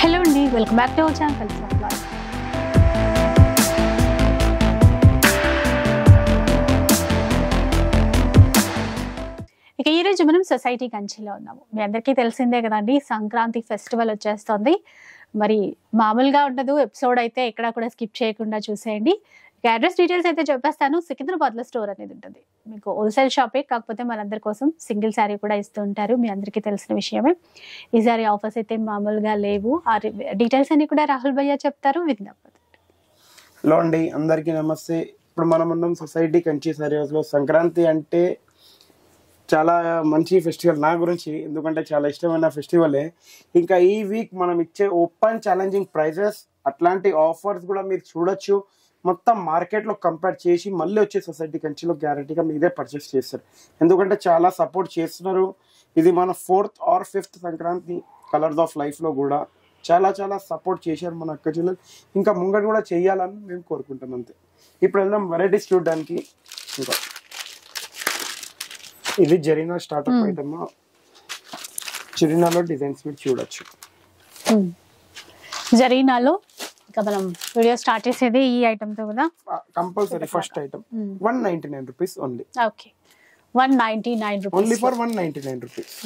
Hello అండి welcome back to our channel కలిసి apply ఇక ఈ రోజు మనం సొసైటీ కంచిలో ఉన్నాము మీ అందరికీ తెలిసిందే కదండి సంక్రాంతి ఫెస్టివల్ వచ్చేస్తుంది మరి మామూలుగా ఉండదు ఎపిసోడ్ అయితే ఎక్కడా కూడా స్కిప్ చేయకుండా చూసేయండి ఇక అడ్రస్ డీటెయిల్స్ అయితే చెప్పేస్తాను సికింద్రాబాద్ లో స్టోర్ అనేది ఉంటుంది మీకు హోల్సేల్ షాపే కాకపోతే మనందరి కోసం సింగిల్ శారీ కూడా ఇస్తూ ఉంటారు మీ అందరికీ తెలిసిన విషయమే ఈ సారీ ఆఫర్స్ అయితే మామూలుగా లేవు ఆ డీటెయిల్స్ అన్ని కూడా రాహుల్ భయ్య చెప్తారు విజ్ఞాపన హలో అండి అందరికీ నమస్తే ఇప్పుడు మనం ఉన్నాం సొసైటీ కంచి సరియోస్ లో సంక్రాంతి అంటే చాలా మంచి ఫెస్టివల్ నా గురించి ఎందుకంటే చాలా ఇష్టమైన ఫెస్టివలే ఇంకా ఈ వీక్ మనం ఇచ్చే ఓపెన్ ఛాలెంజింగ్ ప్రైజెస్ అట్లాంటి ఆఫర్స్ కూడా మీరు చూడొచ్చు మొత్తం మార్కెట్లో కంపేర్ చేసి మళ్ళీ వచ్చే సొసైటీ కంచిలో గ్యారంటీగా మీరే పర్చేస్ చేస్తారు ఎందుకంటే చాలా సపోర్ట్ చేస్తున్నారు ఇది మన fourth or fifth Sankranti colours of లైఫ్లో కూడా చాలా చాలా సపోర్ట్ చేశారు మన అక్క చెల్లెలు ఇంకా ముంగడు కూడా చేయాలని మేము కోరుకుంటాం అంతే ఇప్పుడు వెళ్దాం వెరైటీస్ చూడడానికి ఇంకా ఇది జరీనా స్టార్ట్అప్ Hmm. ఐటమ్ జరీనాలో డిజైన్స్ మీరు చూడొచ్చు జరీనాలో ఇంకా మనం వీడియో స్టార్ట్ చేసేది ఈ ఐటమ్ తో కదా compulsory first item one ninety nine rupees only okay one ninety nine only rupees for one ninety nine rupees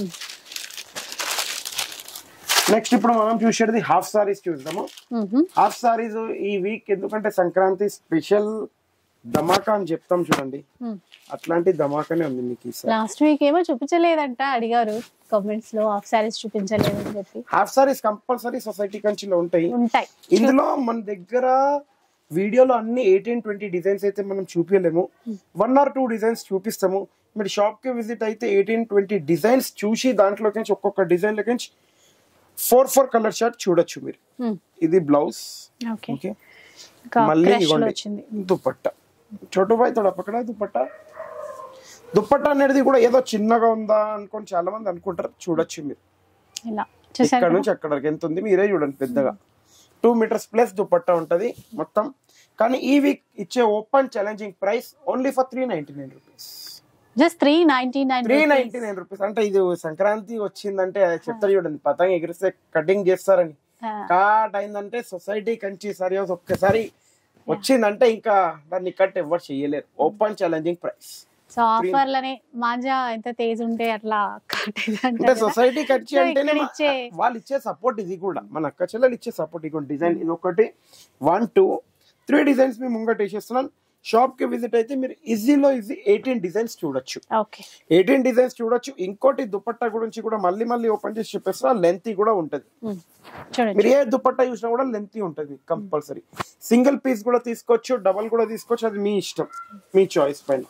next ఇప్పుడు మనం చూసేది హాఫ్ సారీస్ చూద్దాము హాఫ్ సారీస్ ఈ వీక్ ఎందుకంటే సంక్రాంతి స్పెషల్ ధమాకా అని చెప్తాం చూడండి అట్లాంటి ధమాకానే ఉంది మీకు ఈసారి లాస్ట్ వీక్ ఏమో చూపించలేదంట అడిగారు కామెంట్స్ లో హాఫ్ సారీస్ చూపించలేదు అని చెప్పి హాఫ్ సారీస్ కంపల్సరీ సొసైటీ కంచిలో ఉంటాయి ఉంటాయి ఇందులో మన దగ్గర వీడియోలో అన్ని ఎయిటీన్ ట్వంటీ డిజైన్స్ అయితే మనం చూపించలేము వన్ ఆర్ టూ డిజైన్స్ చూపిస్తాము మీరు షాప్ కి విజిట్ అయితే ఎయిటీన్ ట్వంటీ డిజైన్స్ చూసి దాంట్లోకి నుంచి ఒక్కొక్క డిజైన్ లోకి నుంచి ఫోర్ ఫోర్ కలర్ షర్ట్ చూడొచ్చు మీరు ఇది బ్లౌజ్ ఓకే ఓకే ఇంకా మళ్ళీ crush లో ఇవ్వండి వచ్చింది దుపట్టా చోటు బాయ్ తోడ పక్కన దుపట్టా దుపట్టా అనేది కూడా ఏదో చిన్నగా ఉందా అనుకొని చాలా మంది అనుకుంటారు చూడొచ్చు మీరు ఇలా ఇక్కడ చూసారు నుంచి అక్కడికి ఎంత ఉంది మీరే చూడండి పెద్దగా టూ మీటర్స్ ప్లస్ దుపట్టా ఉంటది మొత్తం కానీ ఈ వీక్ ఇచ్చే open challenging price only for three ninety nine rupees just three ninety nine three ninety nine rupees అంటే ఇది సంక్రాంతి వచ్చిందంటే చెప్తారు చూడండి పతంగ ఎగిరిస్తే కటింగ్ చేస్తారని కాట్ అయిందంటే సొసైటీ కంచి సరి ఒక్కసారి వచ్చిందంటే ఇంకా దాన్ని కట్ ఎవరు చెయ్యలేరు ఓపెన్ ఛాలెంజింగ్ ప్రైస్ సో ఆఫర్లనే మాంజా ఎంత తేజ్ ఉంటే అట్లా కట్టేది అంటే అంటారు కదా. సొసైటీ ఖర్చు సో అంటేనే ఇక్కడ మా- ఇచ్చే- వాళ్ళు ఇచ్చే సపోర్ట్ ఇది కూడా మన అక్క చెల్లెలు ఇచ్చే సపోర్ట్ ఇది డిజైన్ ఇది ఒకటి వన్ టూ త్రీ డిజైన్స్ మేము ముంగట వేసేస్తున్నాం షాప్ కి విజిట్ అయితే మీరు ఈజీలో ఈజీ ఎయిటీన్ డిజైన్స్ చూడొచ్చు ఓకే ఎయిటీన్ డిజైన్స్ చూడొచ్చు ఇంకోటి దుపట్టా గురించి కూడా మళ్ళీ మళ్ళీ ఓపెన్ చేసి చెప్పేస్తా లెంత్ కూడా ఉంటది ఉమ్. చూడండి మీరు ఏ దుపట్టా చూసినా కూడా లెంత్ ఉంటది కంపల్సరీ సింగిల్ పీస్ కూడా తీసుకోవచ్చు డబల్ కూడా తీసుకోవచ్చు అది మీ ఇష్టం మీ చాయిస్ పైన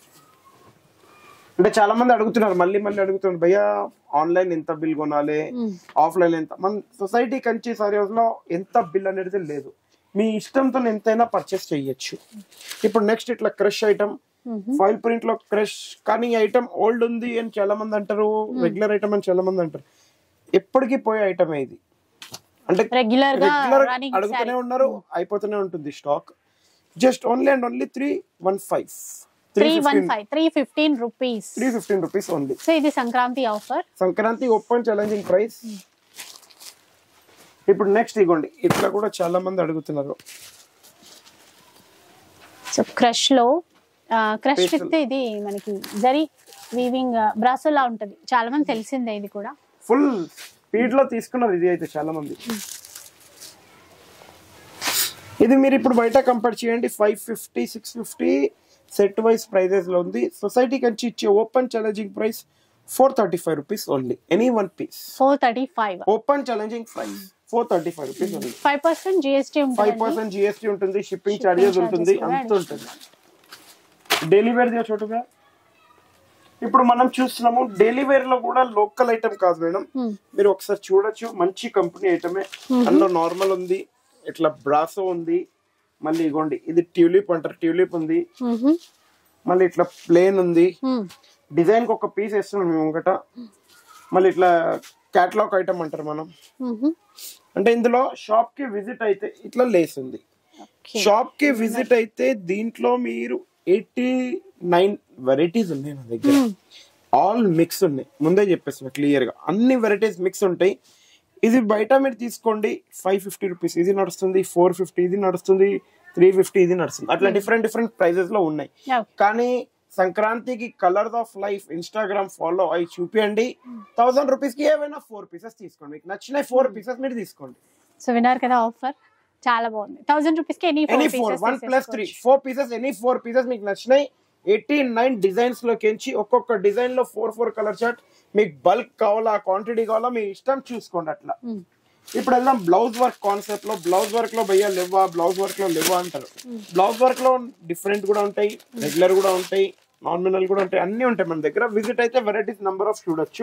అంటే చాలా మంది అడుగుతున్నారు మళ్ళీ మళ్ళీ అడుగుతున్నారు భయ్యా ఆన్లైన్ ఎంత బిల్ కొనాలి ఉమ్. ఆఫ్లైన్ ఎంత మన సొసైటీ కంచి సారీస్ లో ఎంత బిల్ అనేది లేదు మీ ఇష్టంతో ఎంతైనా పర్చేస్ చేయొచ్చు ఇప్పుడు నెక్స్ట్ ఇట్లా క్రష్ ఐటమ్ మ్మ్. ఫైల్ ప్రింట్ లో క్రష్ కానీ ఈ ఐటమ్ ఓల్డ్ ఉంది అని చాలా మంది అంటారు రెగ్యులర్ ఐటమ్ అని చాలా మంది అంటారు ఎప్పటికీ పోయే ఐటమే ఇది అంటే రెగ్యులర్ గా రెగ్యులర్ రన్నింగ్ అడుగుతూనే ఉన్నారు అయిపోతూనే ఉంటుంది stock just only and only three one five three three one fifteen five three fifteen rupees three fifteen rupees only so ఇది Sankranti offer Sankranti open challenging price ఇప్పుడు నెక్స్ట్ ఇగోండి ఇట్లా కూడా చాలా మంది అడుగుతున్నారు సో క్రష్ లో క్రష్ Pastel. విత్ ఇది మనకి జరీ వీవింగ్ బ్రాసోలా ఉంటది చాలా మంది తెలిసిందే ఇది కూడా ఫుల్ స్పీడ్ లో తీసుకున్నారు ఇది అయితే చాలా మంది ఇది మీరు ఇప్పుడు బయట కంపేర్ చేయండి five fifty six fifty set wise prices లో ఉంది సొసైటీ కంచి ఇచ్చే open challenging price four thirty five rupees only any one piece four thirty five open challenging price four thirty five rupees only five percent GST five ఉంటుంది percent GST ఉంటుంది shipping Shipping charges charges ఉంటుంది కూడా అంత additional. ఉంటుంది daily wear దిగా చోటుగా ఇప్పుడు మనం చూస్తున్నాము డైలీ వేర్ లో కూడా లోకల్ ఐటమ్ కాదు మేడం Hmm. మీరు ఒకసారి చూడొచ్చు మంచి కంపెనీ ఐటమే అందులో నార్మల్ ఉంది ఇట్లా బ్రాసో ఉంది మళ్ళీ ఇగోండి ఇది ట్యూలిప్ అంటారు ట్యూలిప్ ఉంది మ్మ్. మళ్ళీ ఇట్లా ప్లేన్ ఉంది మ్మ్. డిజైన్ కి ఒక పీస్ వేస్తున్నాం మేము ఒకట మళ్ళీ ఇట్లా క్యాటలాగ్ ఐటమ్ అంటారు మనం మ్మ్. అంటే ఇందులో షాప్ కి విజిట్ అయితే ఇట్లా లేస్ ఉంది Okay. షాప్ కి విజిట్ అయితే దీంట్లో మీరు ఎయిటీ నైన్ వెరైటీస్ ఉన్నాయి నా దగ్గర ఆల్ మిక్స్ ఉన్నాయి ముందే చెప్పేస్తున్నా క్లియర్ గా అన్ని వెరైటీస్ మిక్స్ ఉంటాయి ఇది బయట మీరు తీసుకోండి ఫైవ్ ఫిఫ్టీ రూపీస్ ఇది నడుస్తుంది ఫోర్ ఫిఫ్టీ ఇది నడుస్తుంది త్రీ ఫిఫ్టీ ఇది నడుస్తుంది అట్లా డిఫరెంట్ డిఫరెంట్ ప్రైజెస్ లో ఉన్నాయి ఓకే కానీ సంక్రాంతికి colours of life Instagram follow అయి చూపియండి థౌసండ్ రూపీస్ కి ఏవైనా ఫోర్ పీసెస్ తీసుకోండి మీకు నచ్చిన ఫోర్ పీసెస్ మీరు తీసుకోండి సో విన్నారు కదా ఆఫర్ చాలా బాగుంది థౌసండ్ రూపీస్ కి any any four one plus three four pieces any four pieces మీకు నచ్చినాయి ఎయిటీ నైన్ డిజైన్స్ లోకి ఎంచి ఒక్కొక్క డిజైన్ లో ఫోర్ ఫోర్ కలర్ షర్ట్ మీకు బల్క్ కావాలా క్వాంటిటీ కావాలా మీ ఇష్టం చూసుకోండి అట్లా ఇప్పుడు వెళ్దాం బ్లౌజ్ వర్క్ కాన్సెప్ట్ లో బ్లౌజ్ వర్క్ లో భయ్యా లేవా బ్లౌజ్ వర్క్ లో లేవా అంటారు బ్లౌజ్ వర్క్ లో డిఫరెంట్ కూడా ఉంటాయి రెగ్యులర్ కూడా ఉంటాయి నార్మల్ కూడా ఉంటాయి అన్ని ఉంటాయి మన దగ్గర విజిట్ అయితే వెరైటీస్ నెంబర్ ఆఫ్ చూడొచ్చు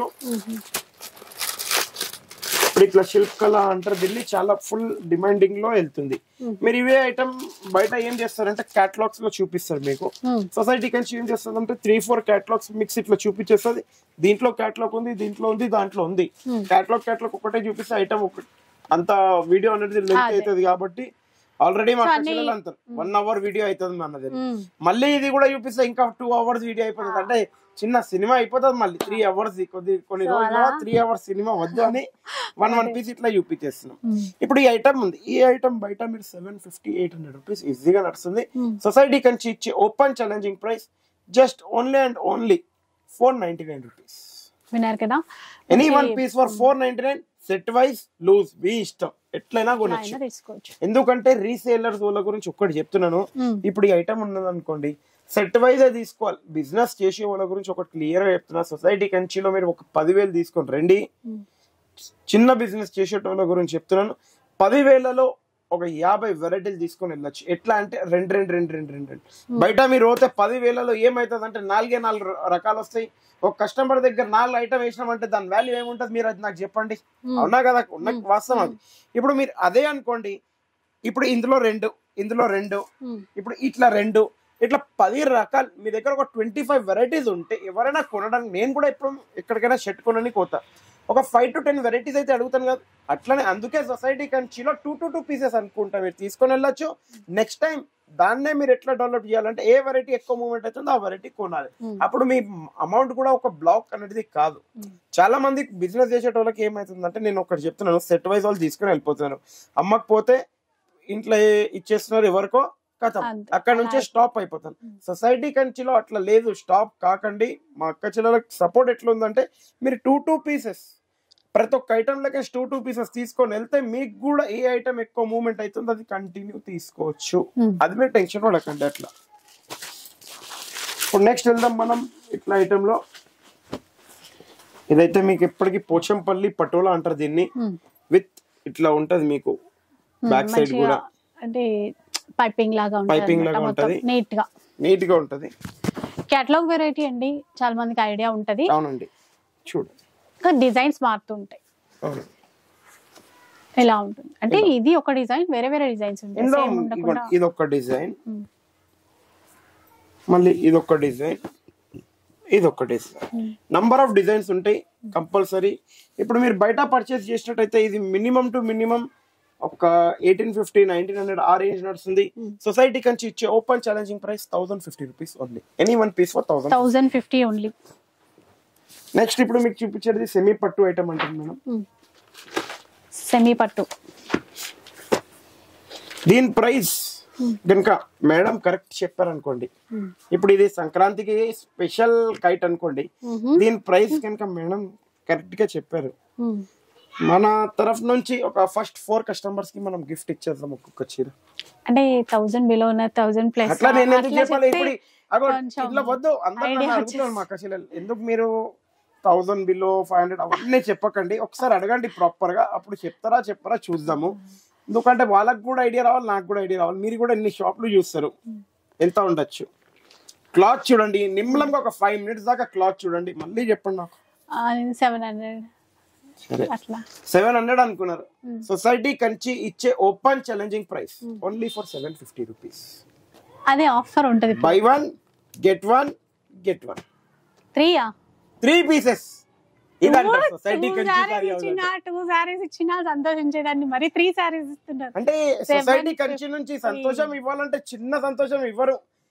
ఇప్పుడు ఇట్లా శిల్ప్ కళ అంటారు దీన్ని చాలా ఫుల్ డిమాండింగ్ లో వెళ్తుంది మీరు ఇవే ఐటమ్ బయట ఏం చేస్తారంటే క్యాటలాగ్స్ లో చూపిస్తారు మీకు సొసైటీ కంచి ఏం చేస్తుంది అంటే త్రీ ఫోర్ క్యాటలాగ్స్ మిక్స్ ఇట్లా చూపించేస్తుంది దీంట్లో క్యాటలాగ్ ఉంది దీంట్లో ఉంది దాంట్లో ఉంది క్యాటలాగ్ క్యాటలాగ్ ఒకటే చూపిస్తే ఐటమ్ ఒక అంత వీడియో అనేది లెంత్ అదే. అవుతుంది కాబట్టి ఆల్రెడీ మా So అన్ని- పిల్లలు అంటారు వన్ అవర్ వీడియో అవుతుంది మన దగ్గర మళ్ళీ ఇది కూడా చూపిస్తే ఇంకా టూ అవర్స్ వీడియో అయిపోతుంది అంటే చిన్న సినిమా అయిపోతుంది మళ్ళీ త్రీ అవర్స్ కొద్ది కొన్ని So రోజులు అలా? త్రీ అవర్స్ సినిమా వద్దు అని వన్ వన్ పీస్ ఇట్లా చూపించేస్తున్నాం ఇప్పుడు ఈ ఐటమ్ ఉంది ఈ ఐటమ్ బయట మీరు seven fifty eight hundred rupees ఈజీగా నడుస్తుంది సొసైటీ కంచి ఇచ్చే open challenging price just only and only four ninety nine rupees విన్నారు కదా any Okay. One piece for four ninety nine set wise loose మీ ఇష్టం ఎట్లయినా కొనొచ్చు అయినా తీసుకోవచ్చు ఎందుకంటే రీసేలర్స్ వాళ్ళ గురించి ఒక్కటి చెప్తున్నాను Mm. ఇప్పుడు ఈ ఐటమ్ ఉన్నది అనుకోండి సెట్ వైజ్ తీసుకోవాలి బిజినెస్ చేసే వాళ్ళ గురించి ఒకటి క్లియర్ గా చెప్తున్నా సొసైటీ కంచిలో మీరు ఒక పదివేలు తీసుకొని రండి Mm. చిన్న బిజినెస్ చేసేటోళ్ళ గురించి చెప్తున్నాను పదివేలలో ఒక యాభై వెరైటీలు తీసుకొని వెళ్ళొచ్చు ఎట్లా అంటే రెండు రెండు రెండు రెండు రెండు రెండు బయట మీరు పోతే పదివేలలో ఏమవుతుంది అంటే నాలుగే నాలుగు ర- రకాలు వస్తాయి ఒక కస్టమర్ దగ్గర నాలుగు ఐటమ్ వేసినామంటే దాని వాల్యూ ఏముంటది మీరు అది నాకు చెప్పండి అవునా కదా ఉన్న వాస్తవం అది ఇప్పుడు మీరు అదే అనుకోండి ఇప్పుడు ఇందులో రెండు ఇందులో రెండు Mm. ఇప్పుడు ఇట్లా రెండు ఇట్లా పది రకాలు మీ దగ్గర ఒక ట్వంటీ ఫైవ్ వెరైటీస్ ఉంటే ఎవరైనా కొనడానికి నేను కూడా ఇప్పుడు ఎక్కడికైనా షర్ట్ కొనని కోతా ఒక ఫైవ్ టు టెన్ వెరైటీస్ అయితే అడుగుతాను కదా అట్లనే అందుకే సొసైటీ కంచిలో టూ టు టూ పీసెస్ అనుకుంటా మీరు తీసుకొని వెళ్ళొచ్చు నెక్స్ట్ టైం దాన్నే మీరు ఎట్లా డెవలప్ చేయాలంటే ఏ వెరైటీ ఎక్కువ మూవ్మెంట్ అవుతుందో ఆ వెరైటీ కొనాలి Mm. అప్పుడు మీ అమౌంట్ కూడా ఒక బ్లాక్ అనేది కాదు Mm. చాలా మంది బిజినెస్ చేసేటోళ్ళకి ఏమైతుందంటే నేను ఒకటి చెప్తున్నాను సెట్ వైజ్ వాళ్ళు తీసుకొని వెళ్ళిపోతున్నారు అమ్మకపోతే ఇంట్లో ఏ- ఇచ్చేస్తున్నారు ఎవరికో కథం అంతే. అక్కడ నుంచే అలా స్టాప్ అయిపోతాను సొసైటీ కంచిలో అట్లా లేదు స్టాప్ కాకండి మా అక్క చెల్లెలకు సపోర్ట్ ఎట్లా ఉందంటే మీరు టూ టూ పీసెస్ ప్రతి ఒక్క ఐటమ్ లకే టూ టూ పీసెస్ తీసుకొని వెళ్తే మీకు కూడా ఏ ఐటమ్ ఎక్కువ మూవ్మెంట్ అవుతుందో అది కంటిన్యూ తీసుకోవచ్చు Hmm. అది మీరు టెన్షన్ పడకండి అట్లా ఇప్పుడు నెక్స్ట్ వెళ్దాం మనం ఇట్లా ఐటమ్ లో ఇదైతే మీకు ఎప్పటికీ పోచంపల్లి పటోలా అంటారు దీన్ని Hmm. విత్ ఇట్లా ఉంటది మీకు బ్యాక్ సైడ్ మంచిగా కూడా అంటే పైపింగ్ లాగా Piping లాగా ఉంటుంది ఉంటది. నీట్ గా నీట్ గా ఉంటది కేటలాగ్ వెరైటీ అండి చాలా మందికి ఐడియా ఉంటది అవునండి చూడు ఇంకా డిజైన్స్ మారుతుంటాయి అవును ఎలా ఉంటుంది అంటే ఇది ఒక డిజైన్ వేరే వేరే డిజైన్స్ ఉంటాయి ఇందులో సేమ్ ఉండకుండా ఇదిగోండి, ఇదొక డిజైన్ Hmm. మళ్ళీ ఇదొక డిజైన్ ఇదొక డిజైన్ నంబర్ ఆఫ్ డిజైన్స్ ఉంటాయి కంపల్సరీ ఇప్పుడు మీరు బయట పర్చేస్ చేసినట్టయితే ఇది మినిమం టు మినిమం ఒక ఎయిటీన్ ఫిఫ్టీ నైన్టీన్ హండ్రెడ్ ఆ రేంజ్ నడుస్తుంది సొసైటీ కంచి ఇచ్చే open challenging price thousand fifty rupees only any one piece for thousand thousand fifty only next ఇప్పుడు మీకు చూపించేది సెమీ పట్టు ఐటమ్ అంటుంది మేడం సెమీ పట్టు దీని ప్రైస్ కనుక మేడం కరెక్ట్ చెప్పారనుకోండి ఇప్పుడు ఇది సంక్రాంతికి స్పెషల్ కైట్ అనుకోండి దీని ప్రైస్ కనుక మేడం కరెక్ట్ గా చెప్పారు మన తరఫు నుంచి ఒక ఫస్ట్ ఫోర్ కస్టమర్స్ కి మనం గిఫ్ట్ ఇచ్చేద్దాం ఒక్కొక్క చీర అంటే థౌజండ్ బిలో ఉన్న థౌజండ్ ప్లస్ అట్లా నేను ఎందుకు చెప్పాలి ఇప్పుడు అగో కొంచెం ఇట్లా వద్దు అందరూ idea నన్ను అడుగుతున్నారు మా అక్క చెల్లెలు ఎందుకు మీరు థౌసండ్ బిలో ఫైవ్ హండ్రెడ్ అవన్నీ చెప్పకండి ఒకసారి అడగండి ప్రాపర్ గా అప్పుడు చెప్తారా చెప్పరా చూద్దాము ఎందుకంటే వాళ్ళకి కూడా ఐడియా రావాలి నాకు కూడా ఐడియా రావాలి మీరు కూడా ఎన్ని షాపులు చూస్తారు ఎంత ఉండొచ్చు క్లాత్ చూడండి నిమ్మలంగా ఒక ఫైవ్ మినిట్స్ దాకా క్లాత్ చూడండి మళ్ళీ చెప్పండి నాకు సెవెన్ హండ్రెడ్ సరే అట్లా సెవెన్ హండ్రెడ్ అనుకున్నారు సొసైటీ కంచి ఇచ్చే open challenging price only for seven fifty rupees అదే ఆఫర్ ఉంటది buy one get one get one త్రీయా త్రీ పీసెస్ ఇదంట society two Kanchi sarees saree house ఇచ్చినా అంటే. టూ సారీస్ ఇచ్చినా సంతోషించేదాన్ని మరి త్రీ సారీస్ ఇస్తున్నారు అంటే Seven సొసైటీ కంచి fifty. నుంచి సంతోషం ఇవ్వాలంటే చిన్న సంతోషం ఇవ్వరు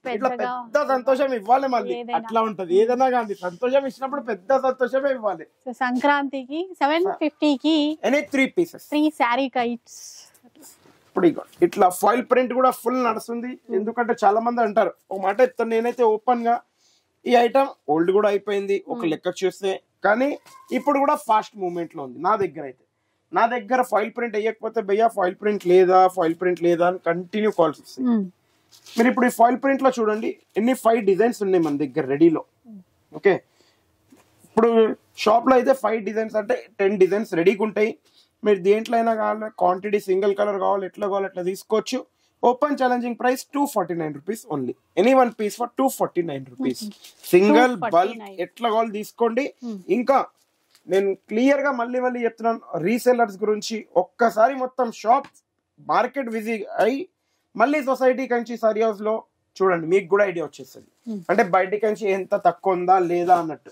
ఇట్లా పెద్దగా పెద్ద సంతోషం ఇవ్వాలి మళ్ళీ ఏదైనా. అట్లా ఉంటది ఏదైనా కానీ సంతోషం ఇచ్చినప్పుడు పెద్ద సంతోషమే ఇవ్వాలి సో సంక్రాంతికి సెవెన్ ఫిఫ్టీకి any three pieces three saree kites ఇప్పుడు ఇగో ఇట్లా ఫాయిల్ ప్రింట్ కూడా ఫుల్ నడుస్తుంది ఎందుకంటే చాలా మంది అంటారు ఒక మాట చెప్తాను నేనైతే ఓపెన్ గా ఈ ఐటమ్ ఓల్డ్ కూడా అయిపోయింది ఒక లెక్క చూస్తే కానీ ఇప్పుడు కూడా ఫాస్ట్ మూవ్మెంట్ లో ఉంది నా దగ్గర అయితే నా దగ్గర ఫాయిల్ ప్రింట్ వేయకపోతే భయ్యా ఫాయిల్ ప్రింట్ లేదా ఫాయిల్ ప్రింట్ లేదా అని కంటిన్యూ కాల్స్ వస్తాయి మీరు ఇప్పుడు ఈ ఫాయిల్ ప్రింట్ లో చూడండి ఎన్ని ఫైవ్ డిజైన్స్ ఉన్నాయి మన దగ్గర రెడీలో ఓకే ఇప్పుడు షాప్ లో అయితే ఫైవ్ డిజైన్స్ అంటే టెన్ డిజైన్స్ రెడీగా ఉంటాయి మీరు దేంట్లో అయినా కావాలి క్వాంటిటీ సింగిల్ కలర్ కావాలి ఎట్లా కావాలి ఎట్లా తీసుకోవచ్చు open challenging price two forty nine rupees only any one piece for two forty nine rupees single bulk 249. ఎట్లా కావాలి తీసుకోండి ఇంకా నేను క్లియర్ గా మళ్ళీ మళ్ళీ చెప్తున్నాను రీసెల్లర్స్ గురించి ఒక్కసారి మొత్తం షాప్ మార్కెట్ విజిట్ అయి మళ్ళీ సొసైటీ కంచి సరి హౌస్ లో చూడండి మీకు కూడా ఐడియా వచ్చేస్తుంది అంటే బయట కంచి ఎంత తక్కువ ఉందా లేదా అన్నట్టు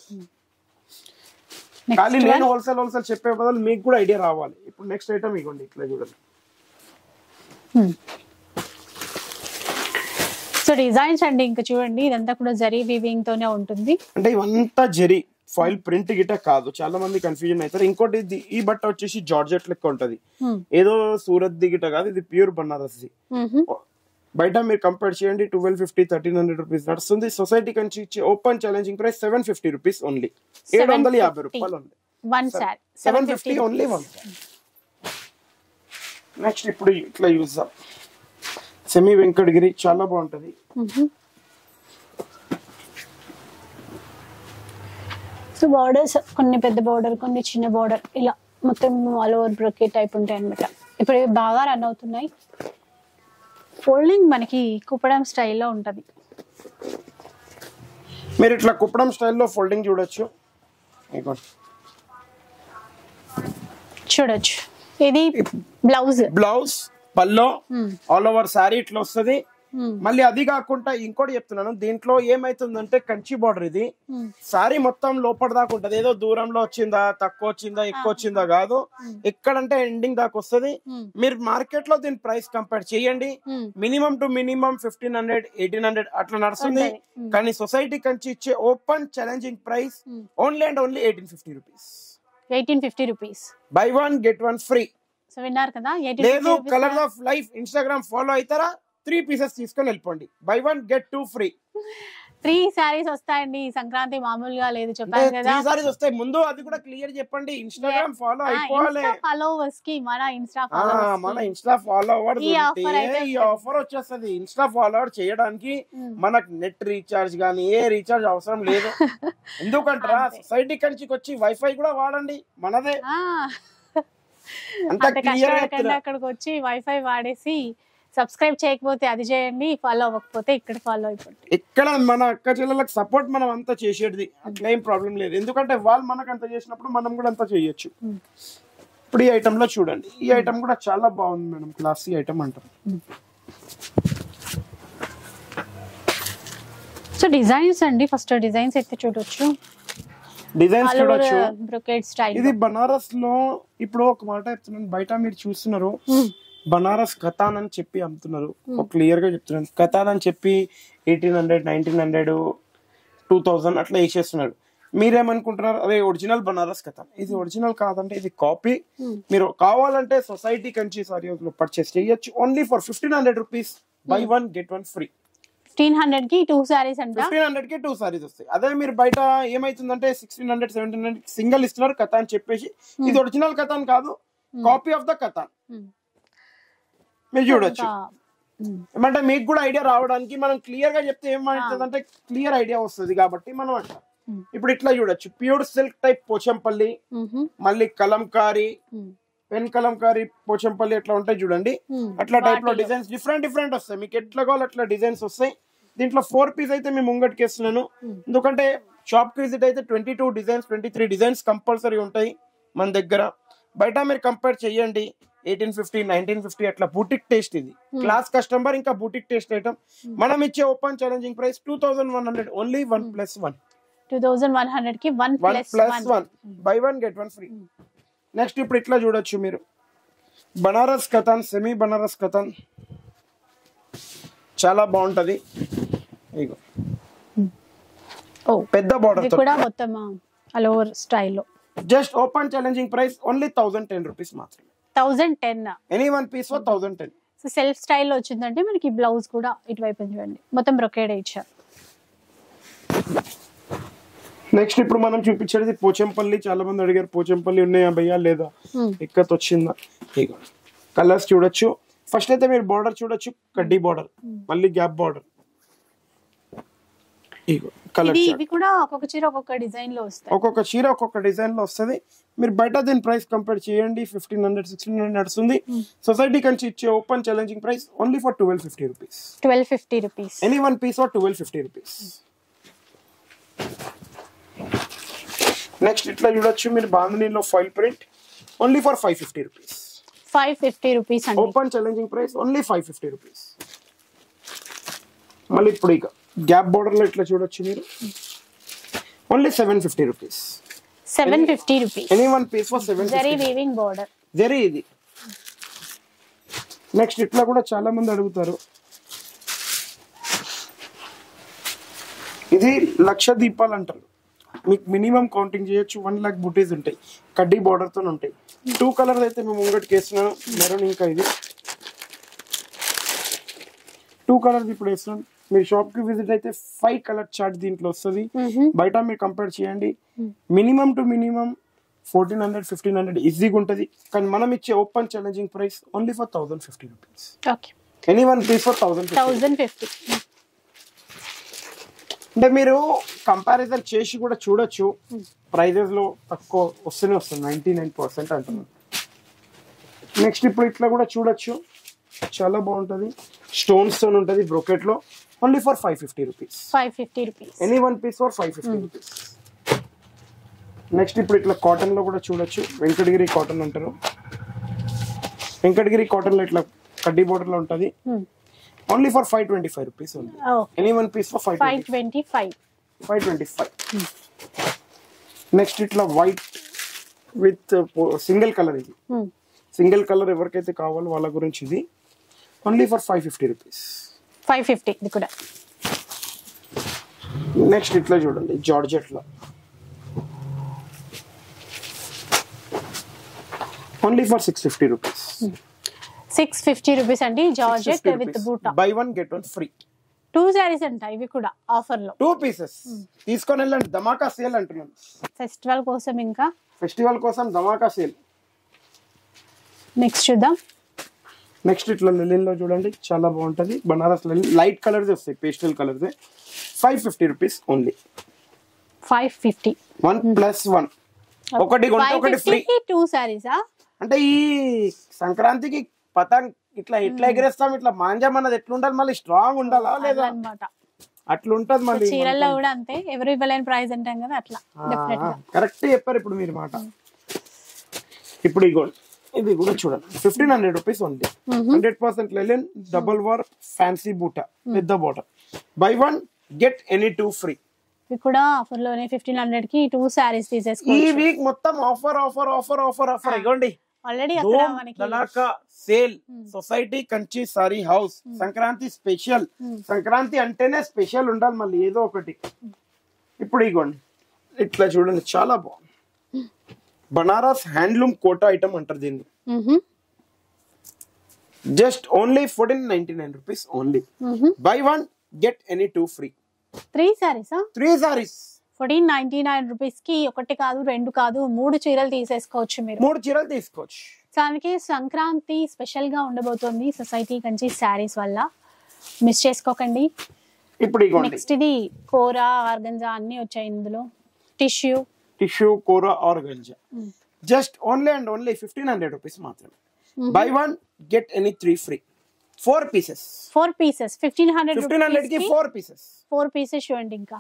ఖాళీ నెక్స్ట్ నేను హోల్సేల్ హోల్సేల్ చెప్పే బదులు మీకు కూడా ఐడియా రావాలి ఇప్పుడు నెక్స్ట్ ఐటమ్ ఇవ్వండి ఇట్లా చూడండి సో డిజైన్స్ అండి ఇంకా చూడండి ఇదంతా కూడా జరీ వీవింగ్ తోనే ఉంటుంది అంటే ఇవంతా జరి ఫాయిల్ ప్రింట్ గిట కాదు చాలా మంది కన్ఫ్యూజన్ అవుతారు ఇంకోటి ఇది ఈ బట్ట వచ్చేసి జార్జెట్ లెక్క ఉంటది Hmm. ఏదో సూరత్ ది గిట కాదు ఇది ప్యూర్ బనారస్ ది మ్మ్. బయట మీరు కంపేర్ చేయండి twelve fifty thirteen hundred rupees నడుస్తుంది సొసైటీ కంచి ఇచ్చే open challenging price seven fifty rupees only ఏడు వందల యాభై 750. రూపాయలు ఉంది one saree seven fifty only one next ఇప్పుడు ఇట్లా యూజ్ సెమీ వెంకటగిరి చాలా బాగుంటది సో బార్డర్స్ కొన్ని పెద్ద బార్డర్ కొన్ని చిన్న బార్డర్ ఇలా మొత్తం ఆల్ ఓవర్ బ్రొకెట్ టైప్ ఉంటాయి అనమాట ఇప్పుడు ఇవి బాగా రన్ అవుతున్నాయి ఫోల్డింగ్ మనకి కుప్పడం స్టైల్లో ఉంటది మీరు ఇట్లా కుప్పడం స్టైల్లో ఫోల్డింగ్ చూడొచ్చు ఇదిగోండి. చూడొచ్చు ఇది బ్లౌజ్ బ్లౌజ్ పల్లో ఆల్ ఓవర్ శారీ ఇట్లా వస్తుంది మళ్ళీ అది కాకుండా ఇంకోటి చెప్తున్నాను దీంట్లో ఏమైతుందంటే కంచి బార్డర్ ఇది శారీ మొత్తం లోపల దాకా ఉంటది ఏదో దూరంలో వచ్చిందా తక్కువ వచ్చిందా ఎక్కువ వచ్చిందా కాదు ఎక్కడంటే ఎండింగ్ దాకా వస్తుంది మీరు మార్కెట్ లో దీని ప్రైస్ కంపేర్ చేయండి minimum to minimum fifteen hundred eighteen hundred అట్లా నడుస్తుంది కానీ సొసైటీ కంచి ఇచ్చే open challenging price only and only eighteen fifty rupees eighteen fifty rupees buy one get one free so విన్నారు కదా లేదు eighteen colour of life Instagram follow అవుతారా three pieces తీసుకొని వెళ్ళిపోండి buy one get two free three sarees వస్తాయండి ఈ సంక్రాంతి మామూలుగా లేదు చెప్పాను త్రీ కదా సారీస్ వస్తాయి ముందు అది కూడా క్లియర్ చెప్పండి ఇన్స్టాగ్రామ్ ఫాలో అయిపోవాలి ఫాలోవర్స్ కి మన ఇన్స్టా ఆ, మన ఇన్స్టా ఫాలోవర్ ఈ offer అయితే ఈ ఆఫర్ వచ్చేస్తుంది ఇన్స్టా ఫాలోవర్ చేయడానికి మనకు నెట్ రీఛార్జ్ కానీ ఏ రీఛార్జ్ అవసరం లేదు ఎందుకంటారా సొసైటీ కంచికి వచ్చి వైఫై కూడా వాడండి మనదే అంత అంత క్లియర్ కష్టపడకుండా అక్కడికి వచ్చి వైఫై వాడేసి సబ్స్క్రైబ్ చేయకపోతే అది చేయండి ఫాలో అవ్వకపోతే ఇక్కడ ఫాలో అయిపోండి ఇక్కడ మన అక్క చెల్లెలకు సపోర్ట్ మనం అంతా చేసేది అట్లా ఏం ప్రాబ్లం లేదు ఎందుకంటే వాళ్ళు మనకు అంత చేసినప్పుడు మనం కూడా అంత చేయొచ్చు ఇప్పుడు ఈ ఐటమ్ లో చూడండి ఈ ఐటమ్ కూడా చాలా బాగుంది మేడం క్లాసీ ఐటమ్ అంటారు సో డిజైన్స్ అండి ఫస్ట్ డిజైన్స్ అయితే చూడొచ్చు డిజైన్స్ ఆల్ ఓవర్ చూడొచ్చు బ్రొకెట్ స్టైల్ ఇది బనారస్ లో ఇప్పుడు ఒక మాట చెప్తున్నాను బయట మీరు చూస్తున్నారు బనారస్ కథాన్ అని చెప్పి అమ్ముతున్నారు ఒక క్లియర్ గా చెప్తున్నాను కథాన్ అని చెప్పి eighteen hundred nineteen hundred two thousand అట్లా వేసేస్తున్నారు మీరేమనుకుంటున్నారు అదే ఒరిజినల్ బనారస్ కథ ఇది ఒరిజినల్ కాదంటే ఇది కాపీ మీరు కావాలంటే సొసైటీ కంచి సారీ లో పర్చేస్ చేయొచ్చు only for fifteen hundred rupees buy one get one free fifteen hundred కి టూ శారీస్ అంట ఫిఫ్టీన్ హండ్రెడ్ కి టూ సారీస్ వస్తాయి అదే మీరు బయట ఏమైతుందంటే sixteen hundred seventeen hundred single ఇస్తున్నారు కథ అని చెప్పేసి ఇది ఒరిజినల్ కథ అని కాదు కాపీ ఆఫ్ ద కథ Hmm. మీరు చూడొచ్చు ఇంకా, ఉమ్, ఏమంటే మీకు కూడా ఐడియా రావడానికి మనం క్లియర్ గా చెప్తే ఏమవుతుంది అంటే క్లియర్ ఐడియా వస్తుంది కాబట్టి మనం అంట Hmm. ఇప్పుడు ఇట్లా చూడొచ్చు ప్యూర్ సిల్క్ టైప్ పోచంపల్లి మ్హూ, మళ్ళీ కలంకారీ ఉమ్, పెన్ కలంకారీ పోచంపల్లి ఎట్లా ఉంటాయి చూడండి ఉమ్. అట్లా టైప్ లో వాటిలో. డిజైన్స్ డిఫరెంట్ డిఫరెంట్ వస్తాయి మీకు ఎట్లా కావాలి అట్లా డిజైన్స్ వస్తాయి దీంట్లో ఫోర్ పీస్ అయితే మేము ముంగటికి వేస్తున్నాను ఎందుకంటే షాప్ కి విజిట్ అయితే twenty two designs twenty three designs compulsory ఉంటాయి మన దగ్గర బయట మీరు కంపేర్ చేయండి ఎయిటీన్ ఫిఫ్టీ నైన్టీన్ ఫిఫ్టీ అట్లా బూటిక్ టేస్ట్ ఇది క్లాస్ కస్టమర్ ఇంకా బూటిక్ టేస్ట్ ఐటమ్ మనం ఇచ్చే open challenging price two thousand one hundred only one plus one two thousand one hundred కి one one plus plus one one buy one get one free next ఇప్పుడు ఇట్లా చూడొచ్చు మీరు బనారస్ కథన్ semi Banaras కథన్ చాలా బాగుంటది ఇగో ఓ పెద్ద బార్డర్ ఇది కూడా మొత్తం అలోవర్ స్టైల్లో just open challenging price only thousand ten rupees మాత్రమే thousand ten any one piece for thousand ten so self స్టైల్లో వచ్చిందంటే మనకి బ్లౌజ్ కూడా ఇటువైపు చూడండి మొత్తం బ్రొకేడ్ ఇచ్చారు నెక్స్ట్ ఇప్పుడు మనం చూపించేది పోచంపల్లి చాలా మంది అడిగారు పోచంపల్లి ఉన్నాయా భయ్యా లేదా Hmm. ఎక్కత్ వచ్చిందా ఇగో కలర్స్ చూడొచ్చు ఫస్ట్ అయితే మీరు బార్డర్ చూడొచ్చు కడ్డీ బార్డర్ మళ్ళీ గ్యాప్ బార్డర్ ఇగో కలర్ ఇది ఇవి కూడా ఒక్కొక్క చీర ఒక్కొక్క డిజైన్ లో వస్తాయి ఒక్కొక్క చీర ఒక్కొక్క డిజైన్ లో వస్తుంది మీరు బయట దీని ప్రైస్ కంపేర్ చేయండి ఫిఫ్టీన్ హండ్రెడ్ సిక్స్టీన్ హండ్రెడ్ నడుస్తుంది సొసైటీ కంచి ఇచ్చే open challenging price only for twelve fifty rupees twelve fifty rupees any one piece for twelve fifty rupees next ఇట్లా చూడొచ్చు మీరు బాంధనీలో foil print only for five fifty rupees five fifty rupees అండి open challenging price only five fifty rupees మళ్ళీ ఇప్పుడు ఇక gap border లో ఇట్లా చూడొచ్చు మీరు only seven fifty rupees seven fifty rupees any one piece for seven zari weaving border zari ఇది next ఇట్లా కూడా చాలా మంది అడుగుతారు ఇది లక్ష దీపాలు అంటారు మీకు మినిమం కౌంటింగ్ చేయొచ్చు వన్ లాక్ బుటీస్ ఉంటాయి కడ్డీ border తో ఉంటాయి టూ కలర్ అయితే మేము ముంగటికి వేస్తున్నాను మెరూన్ ఇంకా ఇది టూ కలర్స్ ఇప్పుడు వేస్తున్నాను మీరు షాప్ కి విజిట్ అయితే ఫైవ్ కలర్ చార్ట్ దీంట్లో వస్తుంది బయట మీరు కంపేర్ చేయండి minimum to minimum fourteen hundred fifteen hundred ఈజీగా ఉంటుంది కానీ మనం ఇచ్చే open challenging price only for thousand fifty rupees okay any one piece for thousand thousand fifty అంటే మీరు కంపారిజన్ చేసి కూడా చూడొచ్చు ప్రైజెస్ లో తక్కువ వస్తూనే వస్తుంది నైన్టీ నైన్ పర్సెంట్ అంటున్నాను నెక్స్ట్ ఇప్పుడు ఇట్లా కూడా చూడొచ్చు చాలా బాగుంటుంది స్టోన్స్ తో ఉంటుంది బ్రోకెట్ లో only for five fifty rupees five fifty rupees any one piece for five fifty rupees next ఇప్పుడు ఇట్లా కాటన్ లో కూడా చూడొచ్చు వెంకటగిరి కాటన్ అంటారు వెంకటగిరి కాటన్ లో ఇట్లా కడ్డీ బోర్డర్ లో ఉంటుంది only for five twenty five rupees only any one piece for five five twenty five five twenty five next ఇట్లా వైట్ విత్ సింగిల్ కలర్ ఇది సింగిల్ కలర్ ఎవరికైతే కావాలో వాళ్ళ గురించి ఇది only for five fifty rupees five fifty ఇది కూడా next ఇట్లా చూడండి జార్జెట్ లో only for six fifty rupees six fifty rupees అండి జార్జెట్ విత్ బూటా buy one get one free two saris అంట ఇవి కూడా ఆఫర్ లో టూ పీసెస్ తీసుకొని వెళ్ళండి ధమాకా సేల్ అంటున్నాను ఫెస్టివల్ కోసం ఇంకా ఫెస్టివల్ కోసం ధమాకా సేల్ నెక్స్ట్ చూద్దాం నెక్స్ట్ ఇట్లా లెలిన్ లో చూడండి చాలా బాగుంటది బనారస్ లెలిన్ లైట్ కలర్స్ వస్తాయి pastel colours five fifty rupees only five fifty one plus one ఒకటి కొంటే ఫైవ్ ఒకటి ఫ్రీ ఫిఫ్టీకి టూ శారీసా అంటే ఈ సంక్రాంతికి పతంగ్ ఇట్లా ఎట్లా ఎగిరేస్తాం ఇట్లా మాంజం అన్నది ఎట్లుండాలి మళ్ళీ స్ట్రాంగ్ ఉండాలా లేదా అనమాట అట్లుంటది మళ్ళీ చీరల్లో కూడా అంతే ఎవరు ఇవ్వలేని ప్రైస్ అంటాం కదా అట్లా డెఫినెట్ గా కరెక్ట్ చెప్పారు ఇప్పుడు మీరు మాట ఇప్పుడు ఇగోండి ఇది కూడా చూడండి ఫిఫ్టీన్ హండ్రెడ్ రూపీస్ ఉంది hundred percent linen double warp fancy బూటా పెద్ద border buy one get any two free ఇవి కూడా ఆఫర్ లోనే ఫిఫ్టీన్ హండ్రెడ్ కి టూ శారీస్ ఈ తీసేసుకోవచ్చు వీక్ మొత్తం offer offer offer offer offer ఇగోండి ఆల్రెడీ అక్కడ ధూమ్ మనకి ధడాకా sale society Kanchi saree house Sankranti special Sankranti అంటేనే స్పెషల్ ఉండాలి మళ్ళీ ఏదో ఒకటి ఇప్పుడు ఇగోండి ఇట్లా చూడండి చాలా బాగుంది బనారస్ హ్యాండ్లూమ్ కోటా ఐటమ్ అంటారు దీన్ని మ్హూ, just only fourteen ninety nine rupees only మ్హూ. Buy one get any two free three శారీసా three sarees fourteen ninety nine rupees కి ఒకటి కాదు రెండు కాదు మూడు చీరలు తీసేసుకోవచ్చు మీరు మూడు చీరలు తీసుకోవచ్చు సో అందుకే సంక్రాంతి స్పెషల్ గా ఉండబోతోంది సొసైటీ కంచి శారీస్ వల్ల మిస్ చేసుకోకండి ఇప్పుడు ఇగోండి నెక్స్ట్ ఇది కోరా ఆర్గంజా అన్ని వచ్చాయి ఇందులో టిష్యూ టిష్యూ కూర organza just only and only fifteen hundred rupees మాత్రమే buy one get any three free four pieces four pieces fifteen hundred fifteen hundred కి ఫోర్ పీసెస్ ఫోర్ పీసెస్ చూడండి ఇంకా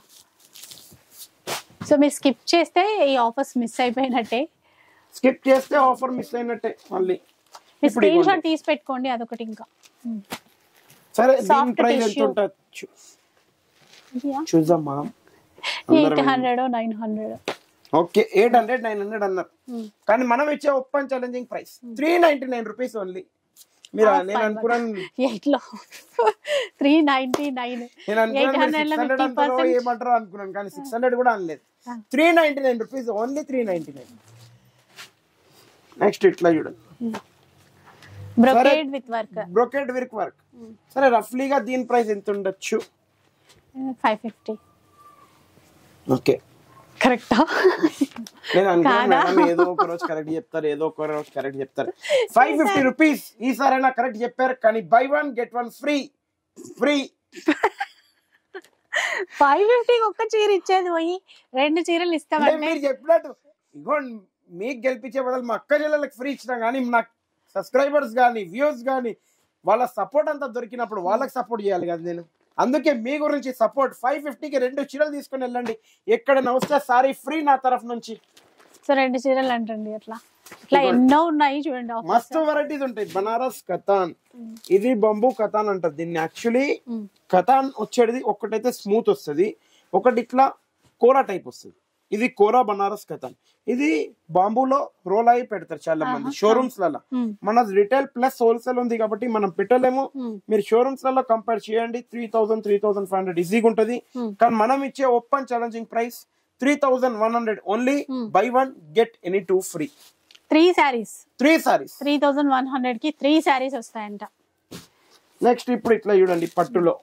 so మీరు స్కిప్ చేస్తే ఈ ఆఫర్స్ మిస్ అయిపోయినట్టే స్కిప్ చేస్తే ఆఫర్ మిస్ అయినట్టే మళ్ళీ మీరు ఇప్పుడు స్క్రీన్ ఇవ్వండి. షాట్ తీసి పెట్టుకోండి అదొకటి ఇంకా సరే దీని Soft ప్రైస్ ఎంత tissue. ఉంటుంది చూ- చూద్దాం మనం eight hundred nine hundred okay eight hundred nine hundred అన్నారు కానీ మనం ఇచ్చే open challenging price three ninety nine rupees only మీరు Half నేను fiber. అనుకున్నాను ఎయిట్ లో త్రీ నైన్టీ నైన్ నేను అనుకున్నాను 800 లో సిక్స్ హండ్రెడ్ అంటారో 50%. ఏమంటారో అనుకున్నాను కానీ సిక్స్ హండ్రెడ్ కూడా అనలేదు Ah. Three ninety nine rupees only three ninety nine next ఇట్లా చూడండి brocade with work brocade work work సరే రఫ్లీగా దీని ప్రైస్ ఎంత ఉండొచ్చు ఫైవ్ ఫిఫ్టీ ఓకే కరెక్టా నేను అనుకున్నాను కాదా? మేడం ఏదో ఒక రోజు కరెక్ట్ చెప్తారు ఏదో ఒక రోజు కరెక్ట్ చెప్తారు ఫైవ్ ఫిఫ్టీ రూపీస్ ఈసారైనా కరెక్ట్ చెప్పారు కానీ buy one get one free free five ఫిఫ్టీకి ఒక్క చీర ఇచ్చేది పోయి రెండు చీరలు అంటే ఇస్తామంటే మీరు చెప్పినట్టు ఇగో మీకు గెలిపించే బదులు మా అక్క చెల్లెలకు ఫ్రీ ఇచ్చినా కానీ నాకు సబ్స్క్రైబర్స్ కానీ వ్యూస్ కానీ వాళ్ళ సపోర్ట్ అంతా దొరికినప్పుడు వాళ్ళకి సపోర్ట్ చేయాలి కదా నేను అందుకే మీ గురించి సపోర్ట్ ఫైవ్ ఫిఫ్టీకి రెండు చీరలు తీసుకొని వెళ్ళండి ఎక్కడైనా వస్తే సారీ ఫ్రీ నా తరఫు నుంచి సో రెండు చీరలు అంటండి అట్లా ఇట్లా ఎన్నో ఉన్నాయి చూడండి offers. మస్తు వెరైటీస్ ఉంటాయి బనారస్ కథాన్ ఇది బంబూ కథాన్ అంటారు దీన్ని యాక్చువల్లీ Mm. కథాన్ వచ్చేది ఒకటైతే స్మూత్ వస్తుంది ఒకటి ఇట్లా కోరా టైప్ వస్తుంది ఇది కోరా బనారస్ కథాన్ ఇది బాంబూలో రోల్ అయి పెడతారు చాలా మంది షోరూమ్స్ లలో Mm. మన రిటైల్ ప్లస్ హోల్సేల్ ఉంది కాబట్టి మనం పెట్టలేము Mm. మీరు షోరూమ్స్ లలో కంపేర్ చేయండి three thousand three thousand five hundred ఈజీగా ఉంటుంది Mm. కానీ మనం ఇచ్చే open challenging price three thousand one hundred only Mm. Buy one get any two free three sarees three sarees three thousand one hundred కి three sarees వస్తాయంట next ఇప్పుడు ఇట్లా చూడండి పట్టులో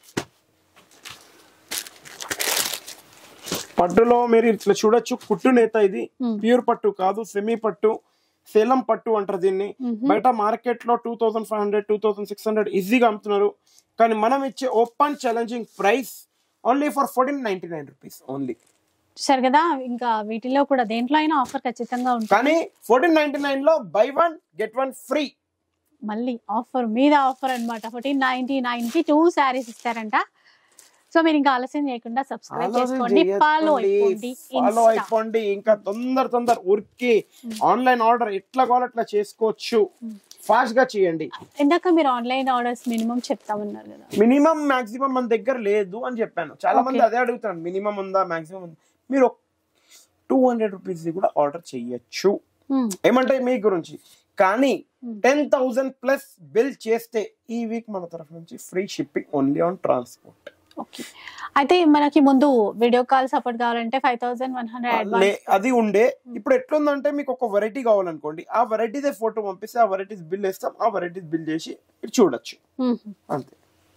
పట్టులో మీరు ఇట్లా చూడొచ్చు కుట్టు నేత ఇది Hmm. ప్యూర్ పట్టు కాదు సెమీ పట్టు సేలం పట్టు అంటారు దీన్ని Mhm. బయట మార్కెట్ లో two thousand five hundred two thousand six hundred ఈజీగా అమ్ముతున్నారు కానీ మనం ఇచ్చే open challenging price only for fourteen ninety nine rupees only చూసారు కదా ఇంకా వీటిలో కూడా దేంట్లో అయినా ఆఫర్ ఖచ్చితంగా ఉంటుంది కానీ ఫోర్టీన్ నైన్టీ నైన్ లో buy one get one free మళ్ళీ ఆఫర్ మీద ఆఫర్ అన్నమాట ఫోర్టీన్ నైన్టీ నైన్ కి టూ శారీస్ ఇస్తారంట సో మీరు ఇంకా ఆలస్యం చేయకుండా సబ్స్క్రైబ్ చేసుకోండి ఫాలో అయిపోండి ఫాలో Insta. అయిపోండి ఇంకా తొందర తొందర ఉరికి ఆన్లైన్ ఆర్డర్ ఎట్లా కావాలో అట్లా చేసుకోవచ్చు ఫాస్ట్ గా చేయండి ఇందాక మీరు ఆన్లైన్ ఆర్డర్స్ మినిమం చెప్తామన్నారు కదా మినిమం మాక్సిమం మన దగ్గర లేదు అని చెప్పాను చాలా మంది Okay. అదే అడుగుతారు మినిమం ఉందా మాక్సిమం ఉందా మీరు టూ హండ్రెడ్ రూపీస్ కూడా ఆర్డర్ చేయొచ్చు Hmm. ఏమంటే మీ గురించి కానీ Hmm. Ten thousand plus bill చేస్తే ఈ వీక్ మన తరఫు నుంచి free shipping only on transport okay అయితే మనకి ముందు వీడియో కాల్ సపోర్ట్ కావాలంటే five thousand one hundred advance అది ఉండే ఇప్పుడు ఎట్లుందంటే మీకు ఒక వెరైటీ కావాలనుకోండి ఆ వెరైటీదే ఫోటో పంపిస్తే ఆ వెరైటీస్ బిల్ వేస్తాం ఆ వెరైటీస్ బిల్ చేసి ఇటు చూడొచ్చు అంతే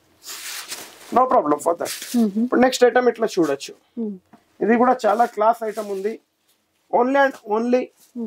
నో ప్రాబ్లం ఫర్ దట్ ఇప్పుడు నెక్స్ట్ ఐటమ్ ఇట్లా చూడొచ్చు ఇది కూడా చాలా క్లాస్ ఐటమ్ ఉంది only and only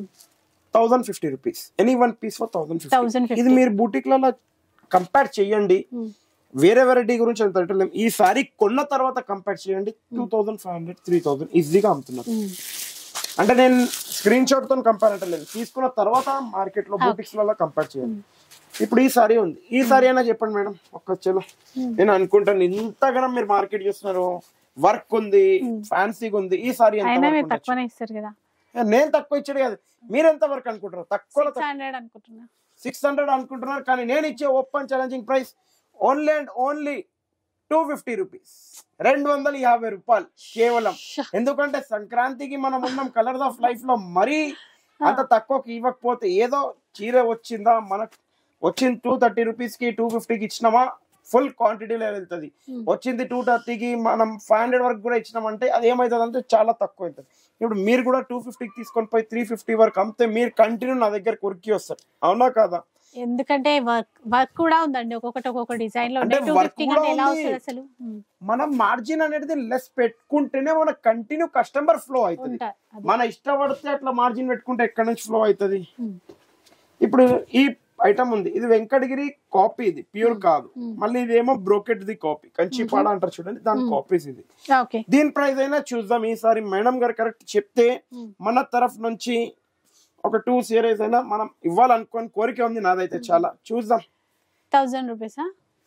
thousand fifty rupees any one piece for thousand 1050. Fifty ఇది మీరు బూటిక్లలో కంపేర్ చేయండి వేరే వెరైటీ గురించి అంత అంటలేం ఈ సారీ కొన్న తర్వాత కంపేర్ చేయండి two thousand five hundred three thousand ఈజీగా అమ్ముతున్నారు అంటే నేను స్క్రీన్ షాట్ తో కంపేర్ అంటలేదు తీసుకున్న తర్వాత మార్కెట్ లో బూటిక్స్ లలో కంపేర్ చేయాలి ఇప్పుడు ఈ సారీ ఉంది ఈ సారీ అయినా చెప్పండి మేడం ఒక్క చలో నేను అనుకుంటాను ఇంతగానం మీరు మార్కెట్ చేస్తున్నారు వర్క్ ఉంది ఫ్యాన్సీగా ఉంది ఈ సారీ ఎంత అయినా వరకు మీరు ఉండొచ్చు? తక్కువనే ఇస్తారు కదా నేను తక్కువ ఇచ్చాడు కాదు మీరు ఎంత వరకు అనుకుంటారు తక్కువలో సిక్స్ హండ్రెడ్ అనుకుంటున్నా సిక్స్ హండ్రెడ్ అనుకుంటున్నారు కానీ నేను ఇచ్చే open challenging price only and only two fifty rupees రెండు వందల యాభై రూపాయలు కేవలం ఎందుకంటే సంక్రాంతికి మనం ఉన్నాం కలర్స్ ఆఫ్ లైఫ్ లో మరీ అంత తక్కువకి ఇవ్వకపోతే ఏదో చీర వచ్చిందా మనకు వచ్చింది టూ థర్టీ రూపీస్ కి టూ ఫిఫ్టీకి ఇచ్చినామా ఫుల్ క్వాంటిటీలో వెళ్తుంది వచ్చింది టూ థర్టీకి మనం ఫైవ్ హండ్రెడ్ వరకు కూడా ఇచ్చినామంటే అది ఏమవుతుంది అంటే చాలా తక్కువ అవుతుంది ఇప్పుడు మీరు కూడా టూ ఫిఫ్టీకి తీసుకొని పోయి త్రీ ఫిఫ్టీ వరకు అమ్మితే మీరు కంటిన్యూ నా దగ్గర కొరికి వస్తారు అవునా కాదా ఎందుకంటే వర్క్ వర్క్ కూడా ఉందండి ఒక్కొక్కటి ఒక్కొక్క డిజైన్ లో అంటే టూ work ఫిఫ్టీ కూడా కంటే ఎలా ఉంది. వస్తుంది అసలు ఉమ్, మనం మార్జిన్ అనేది లెస్ పెట్టుకుంటేనే మన కంటిన్యూ కస్టమర్ ఫ్లో అవుతుంది ఉంటా అది. మన ఇష్టపడితే అట్లా మార్జిన్ పెట్టుకుంటే ఎక్కడి నుంచి ఫ్లో అవుతుంది ఉమ్, ఇప్పుడు ఈ ఐటమ్ ఉంది ఇది వెంకటగిరి కాపీ ఇది ప్యూర్ కాదు మళ్ళీ ఇదేమో బ్రోకెట్ ది కాపీ కంచిపాడ అంటారు చూడండి దాని కాపీస్ ఇది ఓకే దీని ప్రైస్ అయినా చూద్దాం ఈసారి మేడం గారు కరెక్ట్ చెప్తే మన తరఫు నుంచి ఒక టూ సిరీస్ అయినా మనం ఇవ్వాలనుకోని కోరిక ఉంది నాదైతే చాలా చూద్దాం థౌజండ్ రూపీసా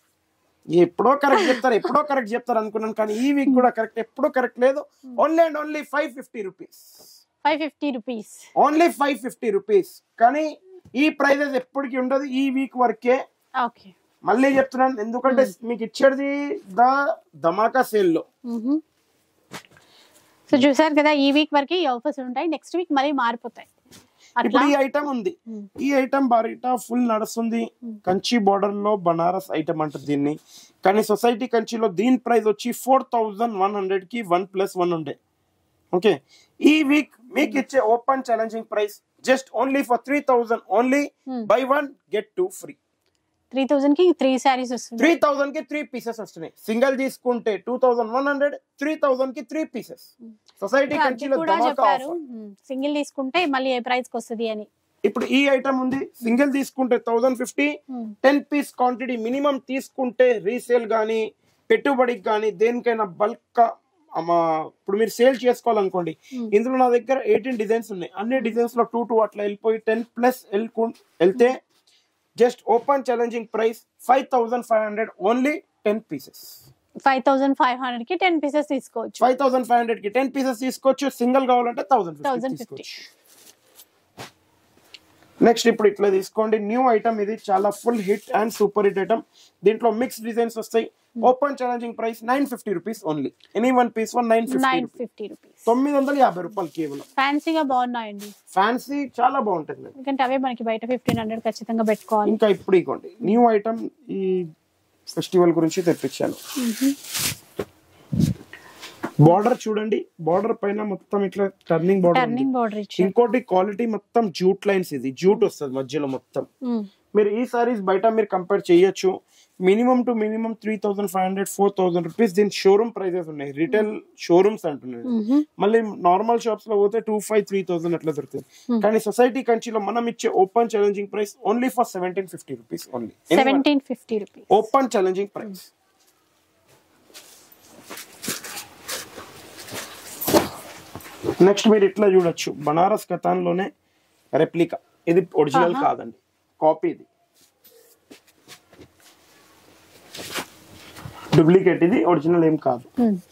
ఎప్పుడో కరెక్ట్ చెప్తారు ఎప్పుడో కరెక్ట్ చెప్తారు అనుకున్నాను కానీ ఈ వీక్ కూడా కరెక్ట్ ఎప్పుడూ కరెక్ట్ లేదు only and only five fifty rupees five fifty rupees only five fifty rupees కానీ ఈ ప్రైజెస్ ఎప్పటికీ ఉండదు ఈ వీక్ వరకే ఓకే మళ్ళీ చెప్తున్నాను ఎందుకంటే మీకు ఇచ్చేది ద ధమాకా సేల్ లో సో చూసారు కదా ఈ వీక్ వరకు ఈ ఆఫర్స్ ఉంటాయి నెక్స్ట్ వీక్ మళ్ళీ మారిపోతాయి ఇప్పుడు ఈ ఐటమ్ ఉంది Hmm. ఈ ఐటమ్ బయట ఫుల్ నడుస్తుంది కంచి బార్డర్ లో బనారస్ ఐటమ్ అంటారు దీన్ని కానీ సొసైటీ కంచిలో దీని ప్రైస్ వచ్చి ఫోర్ థౌజండ్ వన్ హండ్రెడ్ కి వన్ ప్లస్ వన్ ఉండే ఓకే ఈ వీక్ మీకు ఇచ్చే open challenging price just only for three thousand only Hmm. Buy one get two free three thousand కి త్రీ శారీస్ వస్తుంది త్రీ థౌసండ్ కి త్రీ పీసెస్ వస్తున్నాయి single తీసుకుంటే two thousand one hundred three thousand కి three pieces society అది కంచిలో కూడా ధమాకా చెప్పారు offer. సింగిల్ తీసుకుంటే మళ్ళీ ఏ ప్రైస్ కి వస్తుంది అని ఇప్పుడు ఈ ఐటమ్ ఉంది సింగిల్ తీసుకుంటే thousand fifty Hmm. Ten piece quantity minimum తీసుకుంటే రీసేల్ కానీ పెట్టుబడికి కానీ దేనికైనా బల్క్ ఇప్పుడు మీరు సేల్ చేసుకోవాలనుకోండి Hmm. ఇందులో నా దగ్గర ఎయిటీన్ డిజైన్స్ ఉన్నాయి అన్ని డిజైన్స్ లో టూ టూ అట్లా వెళ్ళిపోయి టెన్ ప్లస్ వెళ్తే just open challenging price five thousand five hundred only ten pieces five thousand five hundred కి టెన్ పీసెస్ తీసుకోవచ్చు ఫైవ్ థౌసండ్ ఫైవ్ హండ్రెడ్ కి టెన్ పీసెస్ తీసుకోవచ్చు సింగిల్ కావాలంటే థౌసండ్ 1050. తీసుకోవచ్చు నెక్స్ట్ ఇప్పుడు ఇట్లా తీసుకోండి న్యూ ఐటమ్ ఇది చాలా full hit and super hit item దీంట్లో మిక్స్ డిజైన్స్ వస్తాయి open challenging price nine fifty rupees only any one piece one nine fifty nine fifty rupees తొమ్మిది వందల యాభై రూపాయలు కేవలం ఫ్యాన్సీగా బాగున్నాయండి ఫ్యాన్సీ చాలా బాగుంటుంది ఎందుకంటే అవే మనకి బయట ఫిఫ్టీన్ హండ్రెడ్ ఖచ్చితంగా పెట్టుకోవాలి ఇంకా ఇప్పుడు ఇవ్వండి న్యూ ఐటమ్ ఈ ఫెస్టివల్ గురించి తెప్పించాను బార్డర్ చూడండి బార్డర్ పైన మొత్తం ఇట్లా టర్నింగ్ బార్డర్ టర్నింగ్ బోర్డర్ ఇచ్చి ఇంకోటి క్వాలిటీ మొత్తం జూట్ లైన్స్ ఇది జూట్ వస్తుంది మధ్యలో మొత్తం మీరు ఈ సారీస్ బయట మీరు కంపేర్ చేయొచ్చు minimum to minimum three thousand five hundred four thousand rupees దీని షోరూమ్ ప్రైజెస్ ఉన్నాయి రిటైల్ షోరూమ్స్ అంటున్నారు మళ్ళీ నార్మల్ షాప్స్ లో పోతే టూ ఫైవ్ త్రీ థౌసండ్ అట్లా దొరుకుతుంది కానీ సొసైటీ కంచిలో మనం ఇచ్చే open challenging price only for seventeen fifty rupees only seventeen fifty rupees open challenging price next మీరు ఇట్లా చూడొచ్చు బనారస్ కథాన్ లోనే రెప్లికా ఇది ఒరిజినల్ ఆహా. కాదండి కాపీ ఇది డూప్లికేట్ ఇది ఒరిజినల్ ఏం కాదు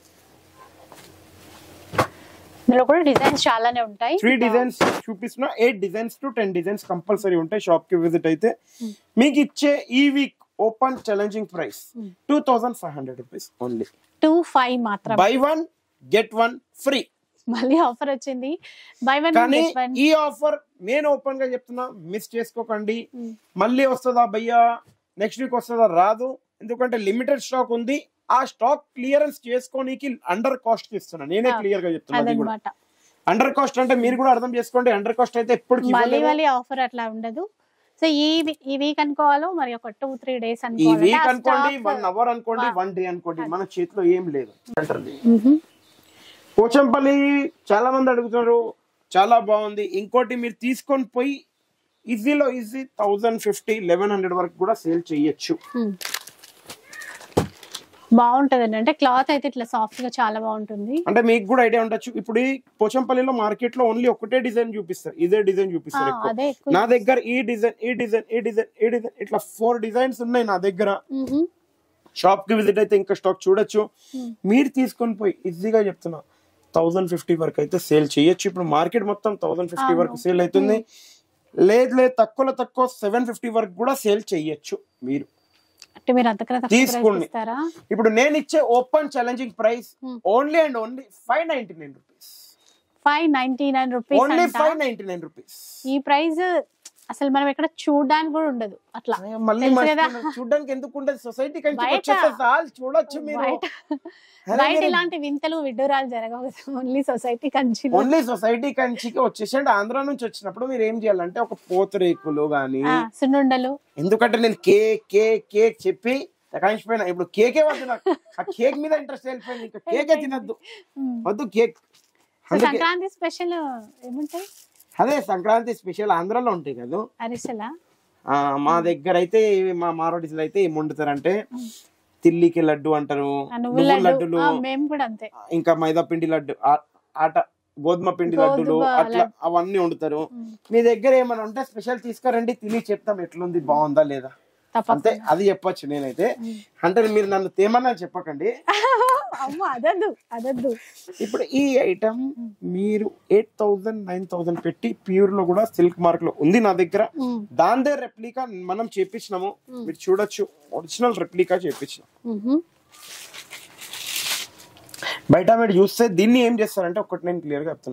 ఇందులో కూడా డిజైన్స్ చాలానే ఉంటాయి త్రీ డిజైన్స్ చూపిస్తున్నా eight designs to ten designs compulsory ఉంటాయి షాప్ కి విజిట్ అయితే మీకు ఇచ్చే ఈ week open challenging price two thousand five hundred rupees only two five మాత్రం buy one get one free మళ్ళీ ఆఫర్ వచ్చింది బై వన్ కానీ గెట్ వన్ ఈ ఆఫర్ నేను ఓపెన్ గా చెప్తున్నా మిస్ చేసుకోకండి మళ్ళీ వస్తుందా భయ్యా నెక్స్ట్ వీక్ వస్తుందా రాదు ఎందుకంటే లిమిటెడ్ స్టాక్ ఉంది ఆ స్టాక్ క్లియరెన్స్ చేసుకోనీకి అండర్ కాస్ట్ కి ఇస్తున్నా నేనే Ah, క్లియర్ గా చెప్తున్నా అది కూడా అదనమాట అండర్ కాస్ట్ అంటే మీరు కూడా అర్థం చేసుకోండి అండర్ కాస్ట్ అయితే ఎప్పటికీ మళ్ళీ ఇవ్వలేము. మళ్ళీ ఆఫర్ అట్లా ఉండదు సో ఈ వీ- ఈ వీక్ అనుకోవాలో మరి ఒక టూ త్రీ డేస్ ఈ అనుకోవాలి వీక్ అనుకోండి వన్ అవర్ అనుకోండి Ah. వన్ డే అనుకోండి మన చేతిలో ఏం లేదు పోచంపల్లి చాలా మంది అడుగుతున్నారు చాలా బాగుంది ఇంకోటి మీరు తీసుకొని పోయి ఈజీలో easy thousand fifty eleven hundred వరకు కూడా సేల్ చేయొచ్చు బాగుంటదండి అంటే క్లాత్ అయితే ఇట్లా సాఫ్ట్ గా చాలా బాగుంటుంది అంటే మీకు కూడా ఐడియా ఉండొచ్చు ఇప్పుడు ఈ పోచంపల్లిలో మార్కెట్ లో ఓన్లీ ఒకటే డిజైన్ చూపిస్తారు ఇదే డిజైన్ ఆ, చూపిస్తారు ఎక్కువ అదే ఎక్కువ నా దగ్గర ఈ డిజైన్ ఈ డిజైన్ ఈ డిజైన్ ఈ డిజైన్ ఇట్లా ఫోర్ డిజైన్స్ ఉన్నాయి నా దగ్గర మ్మ్. షాప్ కి విజిట్ అయితే ఇంకా స్టాక్ చూడొచ్చు Hmm. మీరు తీసుకొని పోయి ఈజీగా చెప్తున్నా థౌసండ్ ఫిఫ్టీ వరకు అయితే సేల్ చేయొచ్చు ఇప్పుడు మార్కెట్ మొత్తం థౌసండ్ ఫిఫ్టీ అవును. వరకు సేల్ అవుతుంది లేదు లేదు తక్కువలో తక్కువ సెవెన్ ఫిఫ్టీ వరకు కూడా సేల్ చేయొచ్చు మీరు అంటే మీరు అంతకన్నా తక్కువ price తీసుకోండి. ఇస్తారా ఇప్పుడు నేను ఇచ్చే open challenging price Hmm. Only and only five ninety nine rupees five ninety nine rupees only అంట ఫైవ్ నైన్టీ నైన్ రూపీస్ ఈ ప్రైస్ అసలు మనం ఎక్కడ చూడడానికి కూడా ఉండదు అట్లా మళ్ళీ తెలుసు కదా? మర్చిపోయినా. చూడ్డానికి ఎందుకు ఉండదు సొసైటీ కంటే బయట. వచ్చేస్తే చాలు చూడొచ్చు మీరు బయట అరే బయట మీరు- ఇలాంటి వింతలు విడ్డూరాలు జరగవు only society Kanchi only society కంచికి వచ్చేసండి ఆంధ్ర నుంచి వచ్చినప్పుడు మీరు ఏం చేయాలంటే ఒక పోతరేకులు గాని సున్నుండలు ఎందుకంటే నేను కేక్ కేక్ కేక్ చెప్పి తకాయించిపోయినా ఇప్పుడు కేకే వద్దు నాకు ఆ కేక్ మీద ఇంట్రెస్ట్ వెళ్ళిపోయింది ఇంకా కేకే తినద్దు మ్మ్. వద్దు కేక్ సో అందుకే సంక్రాంతి స్పెషల్ ఏముంటాయి అదే సంక్రాంతి స్పెషల్ ఆంధ్రాలో ఉంటాయి కదా అరిసెలా ఆ, మా దగ్గర అయితే మా మారోడిస్లో అయితే ఏం వండుతారంటే తిల్లికి లడ్డు అంటారు ఆ నువ్వుల నువ్వుల లడ్డు లడ్డులు ఆ, మేము కూడా అంతే ఇంకా మైదా పిండి లడ్డు ఆ- ఆట గోధుమ పిండి లడ్డులు గోధుమ అట్లా అవన్నీ వండుతారు మ్మ్. మీ దగ్గర ఏమైనా ఉంటే స్పెషల్ తీసుకురండి తిని చెప్తాం ఎట్లుంది బాగుందా లేదా అంతే తప్పకుండా అది చెప్పొచ్చు నేనైతే అంటే మీరు నన్ను తేమన్నా చెప్పకండి అమ్మ అదద్దు అదద్దు ఇప్పుడు ఈ ఐటమ్ మీరు ఎయిట్ థౌసండ్ నైన్ థౌసండ్ పెట్టి ప్యూర్ లో కూడా సిల్క్ మార్క్ లో ఉంది నా దగ్గర మ్మ్. దాందే రెప్లికా మనం చేపించినాము మీరు చూడొచ్చు ఒరిజినల్ రెప్లికా చేపించినాం మ్మ్. బయట మీరు చూస్తే దీన్ని ఏం చేస్తారంటే ఒకటి నేను క్లియర్ గా చెప్తున్నా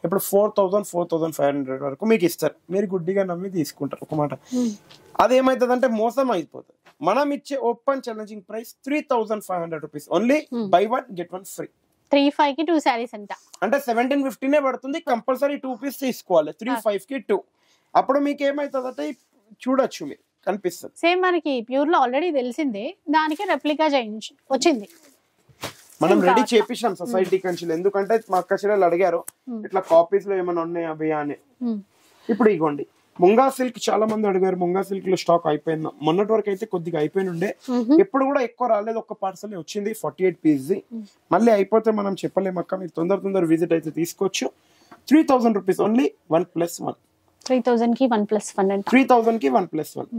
ఇప్పుడు four thousand four thousand five hundred వరకు మీకు ఇస్తారు మీరు గుడ్డిగా నమ్మి తీసుకుంటారు ఒక మాట అదేమైతుంది అంటే మోసం అయిపోతుంది మనం ఇచ్చే open challenging price three thousand five hundred rupees only Hmm. Buy one get one free three five కి టూ శారీస్ అంట అంటే సెవెంటీన్ ఫిఫ్టీనే పడుతుంది కంపల్సరీ టూ పీస్ తీసుకోవాలి త్రీ Ah. ఫైవ్ కి టూ అప్పుడు మీకు ఏమైతుంది అంటే చూడొచ్చు మీరు కనిపిస్తుంది సేమ్ మనకి ప్యూర్ లో ఆల్రెడీ తెలిసిందే దానికి రెప్లికా చేయించి వచ్చింది మనం ఇంకా రెడీ అట్లా. చేపించాం సొసైటీ కంచి ఎందుకంటే మా అక్క చెల్లెలు అడిగారు Hmm. ఇట్లా కాపీస్ లో ఏమైనా ఉన్నాయా భయ్యా అని Hmm. ఇప్పుడు ఇగోండి ముంగా సిల్క్ చాలా మంది అడిగారు ముంగా సిల్క్ లో స్టాక్ అయిపోయింది మొన్నటి వరకు అయితే కొద్దిగా అయిపోయి ఉండే Mhm. ఎప్పుడు కూడా ఎక్కువ రాలేదు ఒక పార్సల్ వచ్చింది ఫార్టీ ఎయిట్ పీస్ మళ్ళీ అయిపోతే మనం చెప్పలేము అక్క మీరు తొందర తొందర విజిట్ అయితే తీసుకోవచ్చు three thousand rupees only one plus one three thousand కి వన్ ప్లస్ వన్ అంట త్రీ థౌసండ్ కి one plus one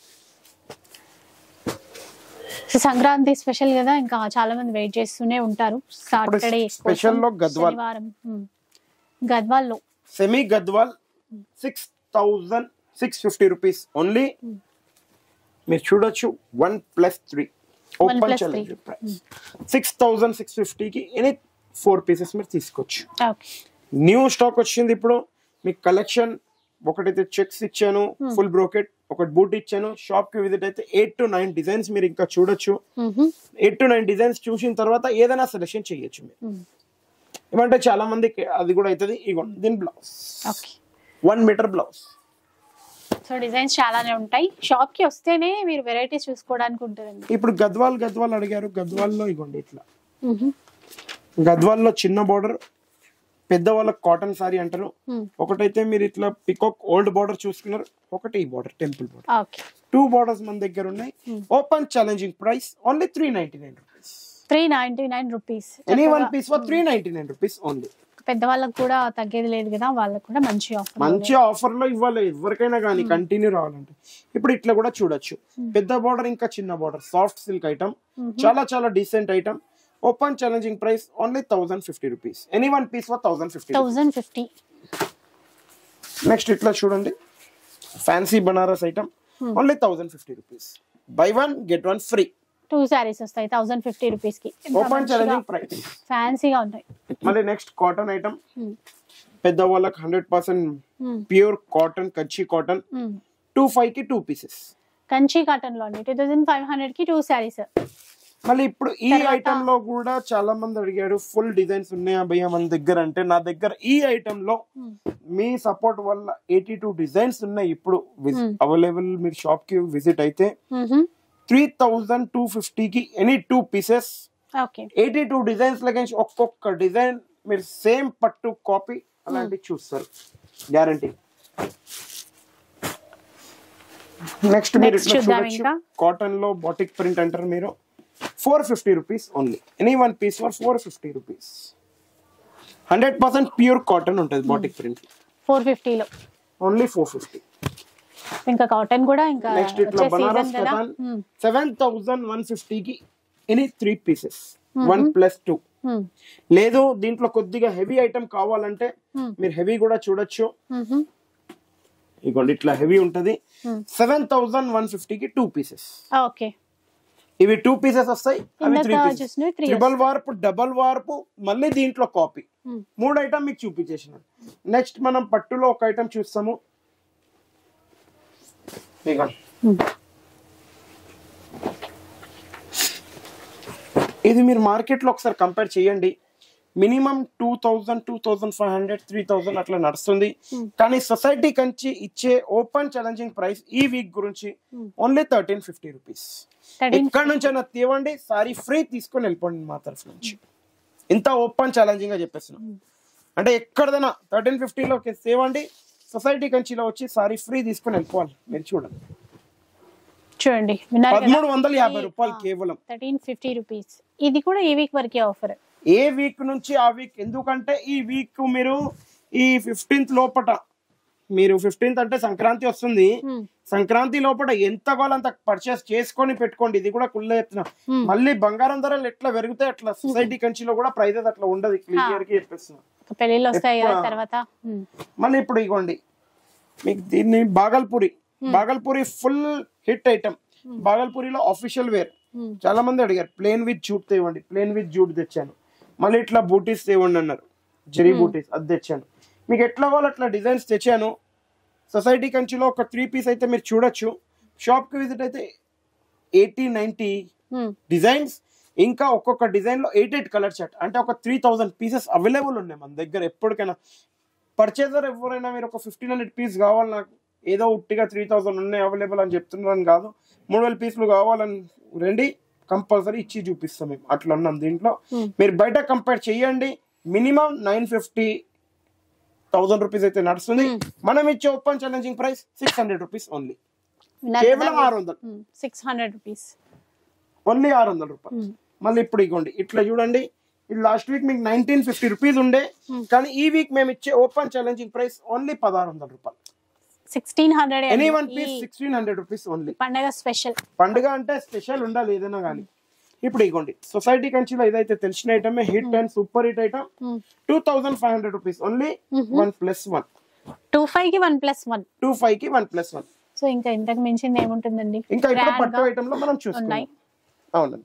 so Sankranti special కదా ఇంకా చాలా మంది వెయిట్ చేస్తూనే ఉంటారు సాటర్డే special లో గద్వాల్. శనివారం ఉమ్. గద్వాల్లో semi Gadwal six thousand six fifty rupees only మీరు చూడొచ్చు one plus three open plus challenge three. Price six thousand six ఫిఫ్టీకి ఎనీ ఫోర్ పీసెస్ మీరు తీసుకోవచ్చు ఓకే న్యూ స్టాక్ వచ్చింది ఇప్పుడు మీకు కలెక్షన్ ఒకటైతే చెక్స్ ఇచ్చాను ఫుల్ బ్రోకెట్ ఒకటి బూట్ ఇచ్చాను షాప్ కి విజిట్ అయితే ఎయిట్ టు నైన్ డిజైన్స్ మీరు ఇంకా చూడొచ్చు ఎయిట్ టు నైన్ డిజైన్స్ చూసిన తర్వాత ఏదైనా సెలెక్షన్ చేయొచ్చు మీరు ఏమంటే చాలా మందికి అది కూడా అవుతుంది ఇగో దీని blouse okay one metre blouse so designs చాలానే ఉంటాయి షాప్ కి వస్తేనే మీరు వెరైటీస్ చూసుకోవడానికి ఉంటుందండి ఇప్పుడు గద్వాల్ గద్వాల్ అడిగారు గద్వాల్లో ఇగోండి ఇట్లా గద్వాల్లో చిన్న బార్డర్ పెద్ద వాళ్ళకి కాటన్ సారీ అంటారు ఒకటైతే మీరు ఇట్లా పికాక్ ఓల్డ్ బార్డర్ చూసుకున్నారు ఒకటి ఈ border temple border okay two borders మన దగ్గర ఉన్నాయి open challenging price only three ninety nine rupees three ninety nine rupees any one piece for three ninety nine rupees only పెద్దవాళ్ళకి కూడా తగ్గేది లేదు కదా వాళ్ళకి కూడా మంచి ఆఫర్ మంచి ఆఫర్ లో ఇవ్వాలి ఎవరికైనా కానీ కంటిన్యూ రావాలంటే ఇప్పుడు ఇట్లా కూడా చూడొచ్చు పెద్ద బార్డర్ ఇంకా చిన్న బార్డర్ సాఫ్ట్ సిల్క్ ఐటమ్ చాలా చాలా decent item open challenging price only thousand fifty rupees any one piece for thousand fifty thousand fifty next ఇట్లా చూడండి fancy Banaras item only thousand fifty rupees buy one get one free two saris వస్తాయి thousand fifty rupees కి open challenging price ఫ్యాన్సీగా ఉంటాయి మళ్ళీ next cotton item Hmm. పెద్ద వాళ్ళకి hundred percent Hmm. Pure cotton కచ్చి కాటన్ Hmm. టూ ఫైవ్ కి two pieces Kanchi cotton లో అండి టూ థౌసండ్ ఫైవ్ హండ్రెడ్ కి టూ శారీస్ మళ్ళీ ఇప్పుడు ఈ తర్వాత- ఐటమ్ లో కూడా చాలా మంది అడిగారు ఫుల్ డిజైన్స్ ఉన్నాయా భయ్య మన దగ్గర అంటే నా దగ్గర ఈ ఐటమ్ లో మీ సపోర్ట్ వల్ల ఎయిటీ టూ డిజైన్స్ ఉన్నాయి ఇప్పుడు Hmm. అవైలబుల్ మీరు షాప్ కి విజిట్ అయితే త్రీ థౌజండ్ టూ ఫిఫ్టీకి any two pieces okay eighty two designs లగేసి ఒక్కొక్క డిజైన్ మీరు సేమ్ పట్టు కాపీ అలాంటివి చూస్తారు గ్యారంటీ నెక్స్ట్ మీరు Next ఇట్లా చూద్దాం చూడొచ్చు ఇంకా. కాటన్ లో బాటిక్ ప్రింట్ అంటారు మీరు four fifty rupees only any one piece for four fifty rupees hundred percent pure cotton ఉంటుంది బాటిక్ ప్రింట్ ఫోర్ ఫిఫ్టీలో ఓన్లీ ఫోర్ ఫిఫ్టీ ఇంకా కాటన్ కూడా ఇంకా నెక్స్ట్ ఇట్లా వచ్చే బనారస్ సీజన్ కదా కథాన్ Hmm. సెవెన్ థౌసండ్ వన్ ఫిఫ్టీకి any three pieces one plus two Hmm. లేదు దీంట్లో కొద్దిగా హెవీ ఐటమ్ కావాలంటే Hmm. మీరు హెవీ కూడా చూడొచ్చు Mhm. ఇగోండి ఇట్లా హెవీ ఉంటది Hmm. సెవెన్ థౌసండ్ వన్ ఫిఫ్టీకి టూ పీసెస్ ఓకే ఇవి టూ పీసెస్ వస్తాయి అవి ఇందాక త్రీ చూసినవి three ట్రిబల్ వార్పు డబల్ వార్పు మళ్ళీ దీంట్లో కాపీ Hmm. మూడు ఐటమ్ మీకు చూపించేసిన నెక్స్ట్ మనం పట్టులో ఒక ఐటమ్ చూస్తాము ఇగోండి. Hmm. ఇది మీరు మార్కెట్ లో ఒకసారి కంపేర్ చేయండి minimum two thousand two thousand five hundred three thousand అట్లా నడుస్తుంది కానీ సొసైటీ కంచి ఇచ్చే ఓపెన్ ఛాలెంజింగ్ ప్రైస్ ఈ వీక్ గురించి only thirteen fifty rupees thirteen ఎక్కడ నుంచి అయినా తీవండి సారీ ఫ్రీ తీసుకొని వెళ్ళిపోండి మా తరఫు నుంచి ఇంత ఓపెన్ ఛాలెంజింగ్ గా చెప్పేస్తున్నాం అంటే ఎక్కడదైనా థర్టీన్ ఫిఫ్టీలో తేవండి సొసైటీ కంచిలో వచ్చి సారీ ఫ్రీ తీసుకొని వెళ్ళిపోవాలి మీరు చూడండి చూడండి విన్నారు కదా పదమూడు వందల యాభై రూపాయలు కేవలం థర్టీన్ ఫిఫ్టీ రూపీస్ ఇది కూడా ఈ వీక్ వరకే ఆఫర్ ఏ వీక్ నుంచి ఆ వీక్ ఎందుకంటే ఈ వీక్ మీరు ఈ ఫిఫ్టీన్త్ లోపట మీరు ఫిఫ్టీన్త్ అంటే సంక్రాంతి వస్తుంది సంక్రాంతి లోపల ఎంత కావాలో అంత పర్చేస్ చేసుకొని పెట్టుకోండి ఇది కూడా కుళ్ళ ఎత్తున Hmm. మళ్ళీ బంగారం ధరలు ఎట్లా పెరుగుతాయి అట్లా సొసైటీ కంచిలో కూడా ప్రైజెస్ అట్లా ఉండదు క్లియర్ గా చెప్పేస్తున్నా పెళ్ళిళ్ళు వస్తాయి కదా ఎక్కువ- తర్వాత Hmm. మళ్ళీ ఇప్పుడు ఇగోండి మీకు దీన్ని Bhagalpuri Bhagalpuri full hit item బాగల్పూరిలో ఆఫీషియల్ వేర్ Hmm. చాలా మంది అడిగారు ప్లేన్ విత్ జూట్ తేవండి ప్లేన్ విత్ జూట్ తెచ్చాను మళ్ళీ ఇట్లా బూటీస్ తేవండి అన్నారు జెరీ బూటీస్ అది తెచ్చాను మీకు ఎట్లా కావాలో అట్లా డిజైన్స్ తెచ్చాను సొసైటీ కంచిలో ఒక త్రీ పీస్ అయితే మీరు చూడొచ్చు షాప్కి విజిట్ అయితే ఎయిటీ నైంటీ ఉమ్, డిజైన్స్ ఇంకా ఒక్కొక్క డిజైన్ లో ఎయిట్ ఎయిట్ కలర్ షర్ట్ అంటే ఒక త్రీ థౌసండ్ పీసెస్ అవైలబుల్ ఉన్నాయి మన దగ్గర ఎప్పటికైనా పర్చేజర్ ఎవరైనా మీరు ఒక ఫిఫ్టీన్ హండ్రెడ్ పీస్ కావాలి నాకు ఏదో ఉట్టిగా త్రీ థౌసండ్ ఉన్నాయి అవైలబుల్ అని చెప్తున్నారని కాదు మూడు వేల పీసులు కావాలని రండి కంపల్సరీ ఇచ్చి చూపిస్తాం మేము అట్లా ఉన్నాం దీంట్లో Hmm. మీరు బయట కంపేర్ చేయండి minimum nine fifty thousand rupees అయితే నడుస్తుంది మనం ఇచ్చే open challenging price six hundred rupees only విన్నారు కేవలం కదా? ఆరు వందలు ఉమ్, సిక్స్ హండ్రెడ్ రూపీస్ ఓన్లీ ఆరు వందల రూపాయలు ఉమ్, మళ్ళీ ఇప్పుడు ఇగోండి ఇట్లా చూడండి ఇది లాస్ట్ వీక్ మీకు నైన్టీన్ ఫిఫ్టీ రూపీస్ ఉండే కానీ ఈ వీక్ మేము ఇచ్చే ఓపెన్ ఛాలెంజింగ్ ప్రైస్ ఓన్లీ పదహారు వందల రూపాయలు sixteen hundred any one piece sixteen hundred rupees only పండగ స్పెషల్ పండుగ అంటే స్పెషల్ ఉండాలి ఏదైనా కానీ ఇప్పుడు ఇగోండి సొసైటీ కంచిలో ఇదైతే తెలిసిన ఐటమే hit and super hit item two thousand five hundred rupees only one plus one two five కి one plus one two five కి వన్ ప్లస్ వన్ సో ఇంకా ఇంతకు మించింది ఏముంటుందండి ఇంకా ఇప్పుడు Grand పట్టు గా ఐటమ్ లో మనం చూసుకున్నాం ఉన్నాయి అవునండి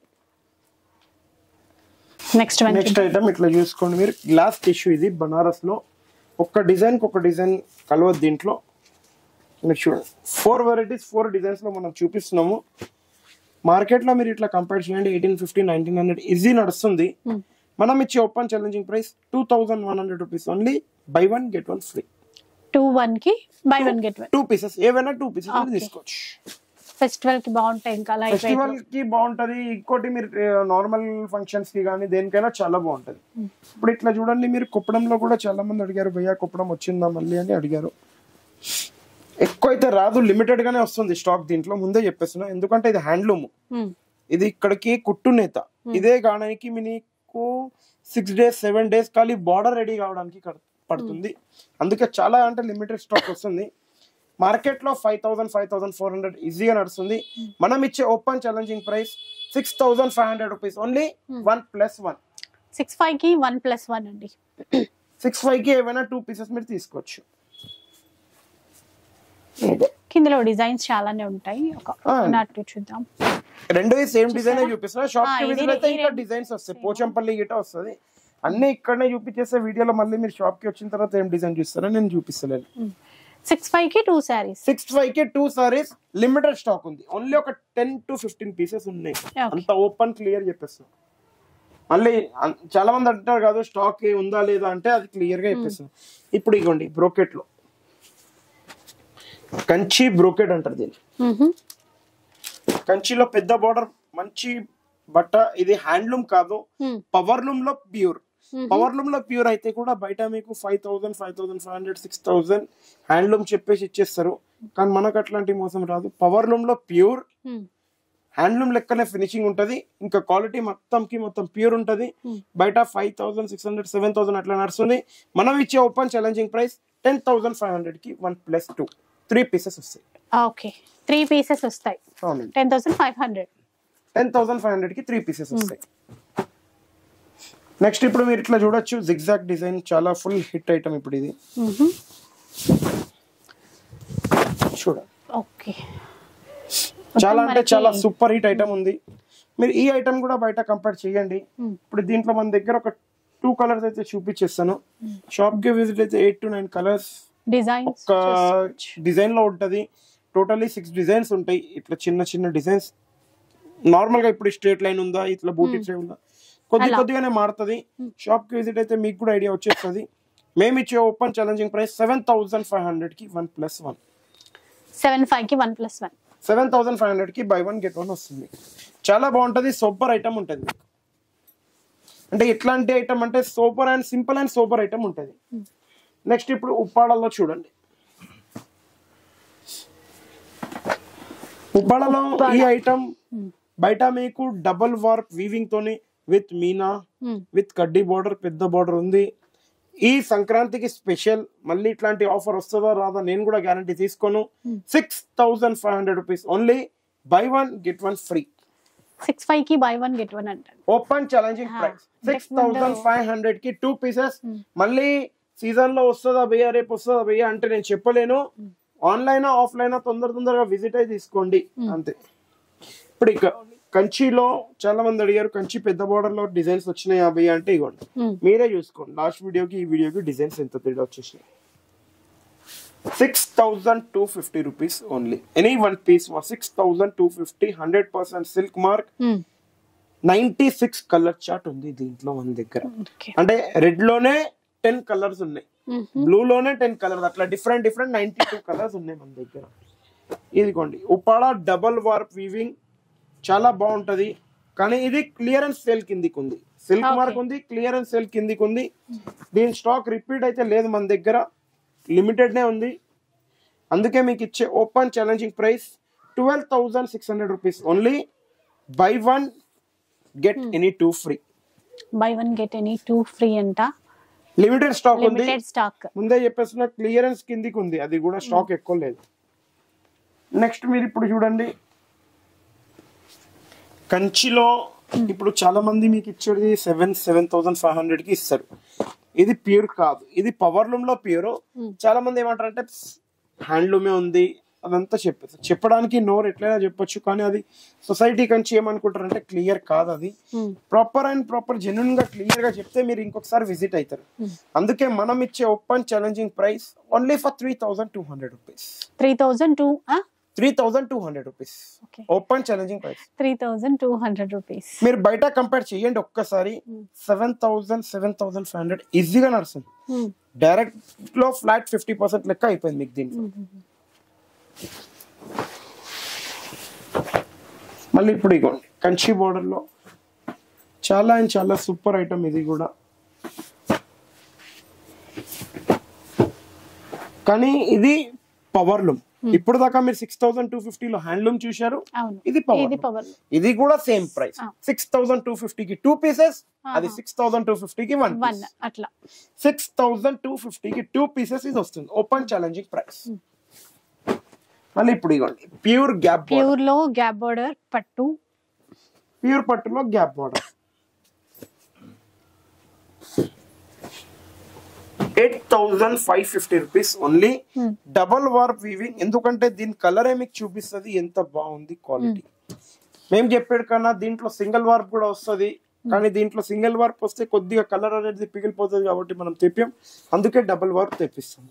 నెక్స్ట్ వన్ నెక్స్ట్ ఐటమ్ ఇట్లా చూసుకోండి మీరు గ్లాస్ టిష్యూ ఇది బనారస్ లో ఒక్క డిజైన్ ఒక డిజైన్ కలవదు దీంట్లో మీరు చూడండి ఫోర్ వెరైటీస్ ఫోర్ డిజైన్స్ లో మనం చూపిస్తున్నాము మార్కెట్ లో మీరు ఇట్లా కంపేర్ చేయండి eighteen fifty nineteen hundred easy నడుస్తుంది మనం ఇచ్చే open challenging price two thousand one hundred rupees only buy one get one free two one కి buy one get one two pieces ఏవైనా టూ పీసెస్ Okay. తీసుకోవచ్చు festival కి బాగుంటాయి ఇంకా light weight festival కి బాగుంటది ఇంకోటి మీరు నార్మల్ ఫంక్షన్స్ కి కానీ దేనికైనా చాలా బాగుంటది ఇప్పుడు ఇట్లా చూడండి మీరు కుప్పడంలో కూడా చాలా మంది అడిగారు భయ్యా కుప్పడం వచ్చిందా మళ్ళీ అని అడిగారు ఎక్కువ అయితే రాదు లిమిటెడ్ గానే వస్తుంది స్టాక్ దీంట్లో ముందే చెప్పేస్తున్నా ఎందుకంటే ఇది హ్యాండ్లూమ్ ఇది ఇక్కడికి కుట్టు నేత ఇదే కాడానికి మీకు సిక్స్ డేస్ సెవెన్ డేస్ ఖాళీ బార్డర్ రెడీ కావడానికి కడ- పడుతుంది అందుకే చాలా అంటే లిమిటెడ్ స్టాక్ వస్తుంది మార్కెట్ లో five thousand five thousand four hundred ఈజీగా నడుస్తుంది మనం ఇచ్చే open challenging price six thousand five hundred rupees only one plus one six five కి వన్ ప్లస్ వన్ అండి సిక్స్ ఫైవ్ కి ఏమైనా టూ పీసెస్ మీరు తీసుకోవచ్చు కిందలో డిజైన్స్ చాలానే ఉంటాయి ఒక ఆ. నట్టు చూద్దాం రెండు సేమ్ డిజైన్ చూపిస్తున్నా షాప్ ఆ, కి ఇది- విజిట్ అయితే ఈ ఇంకా రెండు డిజైన్స్ వస్తాయి పోచంపల్లి గిట్ట వస్తుంది అన్ని ఇక్కడనే చూపించేస్తే వీడియోలో మళ్ళీ మీరు షాప్ కి వచ్చిన తర్వాత ఏం డిజైన్ చూస్తారో నేను చూపిస్తలేను సిక్స్ ఫైవ్ కి టూ శారీస్ సిక్స్ ఫైవ్ కి టూ సారీస్ లిమిటెడ్ స్టాక్ ఉంది ఓన్లీ ఒక టెన్ టు ఫిఫ్టీన్ పీసెస్ ఉన్నాయి Okay. అంత ఓపెన్ క్లియర్ చెప్పేస్తాం మళ్ళీ అన్- చాలా మంది అంటారు కాదు స్టాక్ ఉందా లేదా అంటే అది క్లియర్ గా చెప్పేస్తాం ఇప్పుడు ఇగోండి బ్రోకెట్ లో కంచి బ్రోకెట్ అంటారు దీన్ని కంచిలో పెద్ద బార్డర్ మంచి బట్ట ఇది హ్యాండ్లూమ్ కాదు పవర్ లూమ్ లో ప్యూర్ పవర్ లూమ్ లో ప్యూర్ అయితే కూడా బయట మీకు five thousand five thousand five hundred six thousand handloom చెప్పేసి ఇచ్చేస్తారు కానీ మనకు అట్లాంటి మోసం రాదు పవర్ లూమ్ లో ప్యూర్ హ్యాండ్లూమ్ లెక్కనే ఫినిషింగ్ ఉంటది ఇంకా క్వాలిటీ మొత్తంకి మొత్తం ప్యూర్ ఉంటది బయట five thousand six hundred seven thousand అట్లా నడుస్తుంది మనం ఇచ్చే open challenging price ten thousand five hundred కి one plus two three pieces వస్తాయి ఓకే త్రీ పీసెస్ వస్తాయి అవునండి ten thousand five hundred ten thousand five hundred కి త్రీ పీసెస్ వస్తాయి నెక్స్ట్ ఇప్పుడు మీరు ఇట్లా చూడొచ్చు జిగ్జాగ్ డిజైన్ చాలా ఫుల్ హిట్ ఐటమ్ ఇప్పుడు ఇది చూడండి ఓకే చాలా అంటే చాలా సూపర్ హిట్ ఐటమ్ ఉంది మీరు ఈ ఐటమ్ కూడా బయట కంపేర్ చేయండి ఇప్పుడు దీంట్లో మన దగ్గర ఒక టూ కలర్స్ అయితే చూపించేస్తాను షాప్ కి విజిట్ అయితే eight to nine colours designs ఒక డిజైన్ లో ఉంటది టోటల్లీ సిక్స్ డిజైన్స్ ఉంటాయి ఇట్లా చిన్న చిన్న డిజైన్స్ నార్మల్ గా ఇప్పుడు స్ట్రేట్ లైన్ ఉందా ఇట్లా బూటీ ట్రే ఉందా కొద్ది అలా. కొద్దిగానే మారుతుంది షాప్ కి విజిట్ అయితే మీకు కూడా ఐడియా వచ్చేస్తుంది మేము ఇచ్చే open challenging price seven thousand five hundred కి one plus one seven five కి one plus one seven thousand five hundred కి బై వన్ గెట్ వన్ వస్తుంది చాలా బాగుంటది సూపర్ ఐటమ్ ఉంటుంది మీకు అంటే ఎట్లాంటి ఐటమ్ అంటే super and simple and super item ఉంటుంది నెక్స్ట్ ఇప్పుడు ఉప్పాడలో చూడండి ఉప్పాడలో ఈ ఐటమ్ బయట మీకు డబుల్ వార్ప్ వీవింగ్ తోని విత్ మీనా విత్ కడ్డీ బోర్డర్ పెద్ద బోర్డర్ ఉంది ఈ సంక్రాంతికి స్పెషల్ మళ్ళీ ఇట్లాంటి ఆఫర్ వస్తుందా రాదా నేను కూడా గ్యారంటీ తీసుకోను six thousand five hundred rupees only buy one get one free six five కి బై వన్ గెట్ వన్ అంటారు open challenging Ah, price six ఇంతకు ముందు- థౌసండ్ ఫైవ్ హండ్రెడ్ కి టూ పీసెస్ మళ్ళీ సీజన్ లో వస్తుందా భయ్యా రేపు వస్తుందా భయ్యా అంటే నేను చెప్పలేను ఆన్లైన్ ఆఫ్లైన్ తొందర తొందరగా విజిట్ అయి తీసుకోండి అంతే ఇప్పుడు ఇక కంచిలో చాలా మంది అడిగారు కంచి పెద్ద బోర్డర్ లో డిజైన్స్ వచ్చినాయి అవి అంటే ఇవ్వండి ఉమ్. మీరే చూసుకోండి లాస్ట్ వీడియోకి ఈ వీడియోకి డిజైన్స్ ఎంత తేడా వచ్చేసినాయి six thousand two fifty rupees only any one piece six thousand two fifty hundred percent silk mark um. Ninety six colour chart ఉంది దీంట్లో మన దగ్గర ఓకే అంటే రెడ్ లోనే టెన్ కలర్స్ ఉన్నాయి ఉమ్. బ్లూ లోనే టెన్ కలర్స్ అట్లా different different ninety two colours ఉన్నాయి మన దగ్గర ఇదిగోండి ఉప్పాడ డబల్ వార్ప్ వీవింగ్ చాలా బాగుంటది కానీ ఇది క్లియరెన్స్ సేల్ కిందికి ఉంది సిల్క్ Okay. మార్క్ ఉంది క్లియరెన్స్ సేల్ కిందికి ఉంది దీని స్టాక్ రిపీట్ అయితే లేదు మన దగ్గర లిమిటెడ్ నే ఉంది అందుకే మీకు ఇచ్చే open challenging price twelve thousand six hundred rupees only buy one get any two free buy one get any two free అంట లిమిటెడ్ స్టాక్ ఉంది లిమిటెడ్ స్టాక్ ముందే చెప్పేస్తున్న క్లియరెన్స్ కిందికి ఉంది అది కూడా స్టాక్ ఎక్కువ లేదు నెక్స్ట్ మీరు ఇప్పుడు చూడండి కంచిలో ఇప్పుడు చాలా మంది మీకు ఇచ్చేది seven seven thousand five hundred కి ఇస్తారు ఇది ప్యూర్ కాదు ఇది పవర్ లూమ్ లో ప్యూర్ చాలా మంది ఏమంటారు అంటే హ్యాండ్లూమే ఉంది అదంతా చెప్పేసి చెప్పడానికి నోరు ఎట్లయినా చెప్పొచ్చు కానీ అది సొసైటీ కంచి ఏమనుకుంటారు అంటే క్లియర్ కాదు అది ప్రాపర్ అండ్ ప్రాపర్ జెన్యున్ గా క్లియర్ గా చెప్తే మీరు ఇంకొకసారి విజిట్ అవుతారు అందుకే మనం ఇచ్చే open challenging price only for three thousand two hundred rupees three thousand two three thousand two hundred rupees okay open challenging price three thousand two hundred rupees మీరు బయట కంపేర్ చేయండి ఒక్కసారి seven thousand seven thousand five hundred ఈజీగా నడుస్తుంది direct లో flat fifty percent లెక్క అయిపోయింది మీకు దీంట్లో మళ్ళీ ఇప్పుడు ఇగోండి కంచి బోర్డర్ లో చాలా అండ్ చాలా సూపర్ ఐటమ్ ఇది కూడా కానీ ఇది పవర్ లూమ్ ఇప్పుడు దాకా మీరు సిక్స్ థౌసండ్ టూ ఫిఫ్టీలో హ్యాండ్లూమ్ చూశారు అవును ఇది పవర్ ఇది పవర్ ఇది కూడా సేమ్ ప్రైస్ ఆ. సిక్స్ థౌసండ్ టూ ఫిఫ్టీకి టూ పీసెస్ అది ఆహా. సిక్స్ థౌసండ్ టూ ఫిఫ్టీకి వన్ వన్ అట్లా సిక్స్ థౌసండ్ టూ ఫిఫ్టీకి టూ పీసెస్ ఇది వస్తుంది ఓపెన్ ఛాలెంజింగ్ ప్రైస్ మళ్ళీ ఇప్పుడు ఇవ్వండి ప్యూర్ గ్యాప్ ప్యూర్ లో గ్యాప్ బోర్డర్ పట్టు ప్యూర్ పట్టులో gap border eight thousand five fifty rupees only double warp weaving ఎందుకంటే దీని కలరే మీకు చూపిస్తుంది ఎంత బాగుంది క్వాలిటీ మేము చెప్పాడు కన్నా దీంట్లో సింగిల్ వార్ప్ కూడా వస్తుంది కానీ దీంట్లో సింగిల్ వార్ప్ వస్తే కొద్దిగా కలర్ అనేది పిగిలిపోతుంది కాబట్టి మనం తెప్పాం అందుకే డబుల్ వార్ప్ తెప్పిస్తాం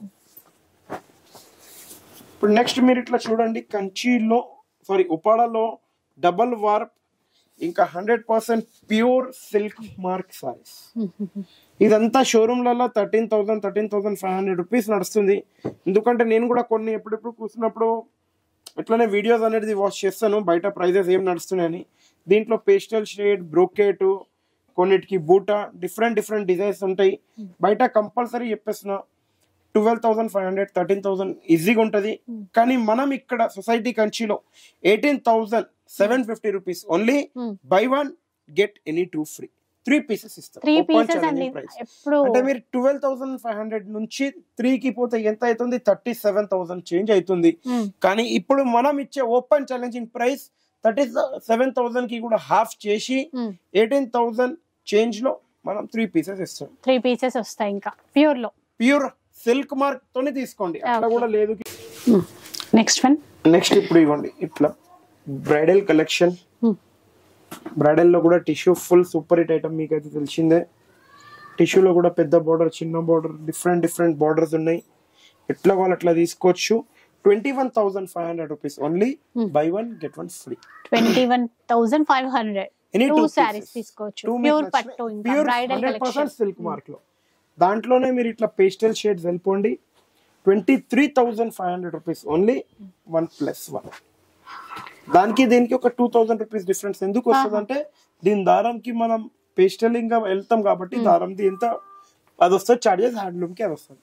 ఇప్పుడు నెక్స్ట్ మీరు ఇట్లా చూడండి కంచిలో సారీ ఉపాడలో డబల్ వార్ప్ ఇంకా hundred percent pure silk mark sarees ఇదంతా షోరూమ్లలో thirteen thousand thirteen thousand five hundred rupees నడుస్తుంది ఎందుకంటే నేను కూడా కొన్ని ఎప్పుడెప్పుడు కూర్చున్నప్పుడు ఇట్లానే వీడియోస్ అనేది వాచ్ చేస్తాను బయట ప్రైజెస్ ఏం నడుస్తున్నాయని దీంట్లో పేస్టల్ షేడ్ బ్రోకేట్ కొన్నిటికి బూటా డిఫరెంట్ డిఫరెంట్ డిజైన్స్ ఉంటాయి బయట కంపల్సరీ చెప్పేస్తున్నా twelve thousand five hundred thirteen thousand ఈజీగా ఉంటుంది కానీ మనం ఇక్కడ సొసైటీ కంచిలో eighteen thousand seven fifty rupees only Hmm. Buy one get any two free three pieces ఇస్తాం త్రీ Open పీసెస్ challenging అండి price. ఎప్పుడు అంటే మీరు ట్వెల్వ్ థౌసండ్ ఫైవ్ హండ్రెడ్ నుంచి త్రీ కి పోతే ఎంత అవుతుంది థర్టీ సెవెన్ థౌసండ్ చేంజ్ అవుతుంది Hmm. కానీ ఇప్పుడు మనం ఇచ్చే open challenging price thirty seven thousand కి కూడా హాఫ్ చేసి Hmm. ఎయిటీన్ థౌసండ్ చేంజ్ లో మనం త్రీ పీసెస్ ఇస్తాం త్రీ పీసెస్ వస్తాయి ఇంకా ప్యూర్ లో ప్యూర్ సిల్క్ మార్క్ తోనే తీసుకోండి అట్లా Okay. కూడా లేదు నెక్స్ట్ వన్ నెక్స్ట్ ఇప్పుడు ఇవ్వండి ఇట్లా బ్రైడల్ కలెక్షన్ బ్రైడల్ లో కూడా tissue full super hit item మీకు అయితే తెలిసిందే టిష్యూలో కూడా పెద్ద బార్డర్ చిన్న బార్డర్ డిఫరెంట్ డిఫరెంట్ బార్డర్స్ ఉన్నాయి ఎట్లా వాళ్ళు అట్లా తీసుకోవచ్చు twenty one thousand five hundred rupees only buy one get one free twenty one thousand five hundred any two two sarees తీసుకోవచ్చు ప్యూర్ పట్టు ఇంకా pure bridal hundred collection percent silk mark లో దాంట్లోనే మీరు ఇట్లా పేస్టల్ షేడ్స్ వెళ్ళిపోండి twenty three thousand five hundred rupees only one plus one దానికి దీనికి ఒక టూ థౌసండ్ రూపీస్ డిఫరెన్స్ ఎందుకు వస్తుంది అంటే దీని దారంకి మనం పేస్టలింగ్ గా వెళ్తాం కాబట్టి దారంది ఎంత అది వస్తుంది చార్జెస్ హ్యాండ్లూమ్ కి అది వస్తుంది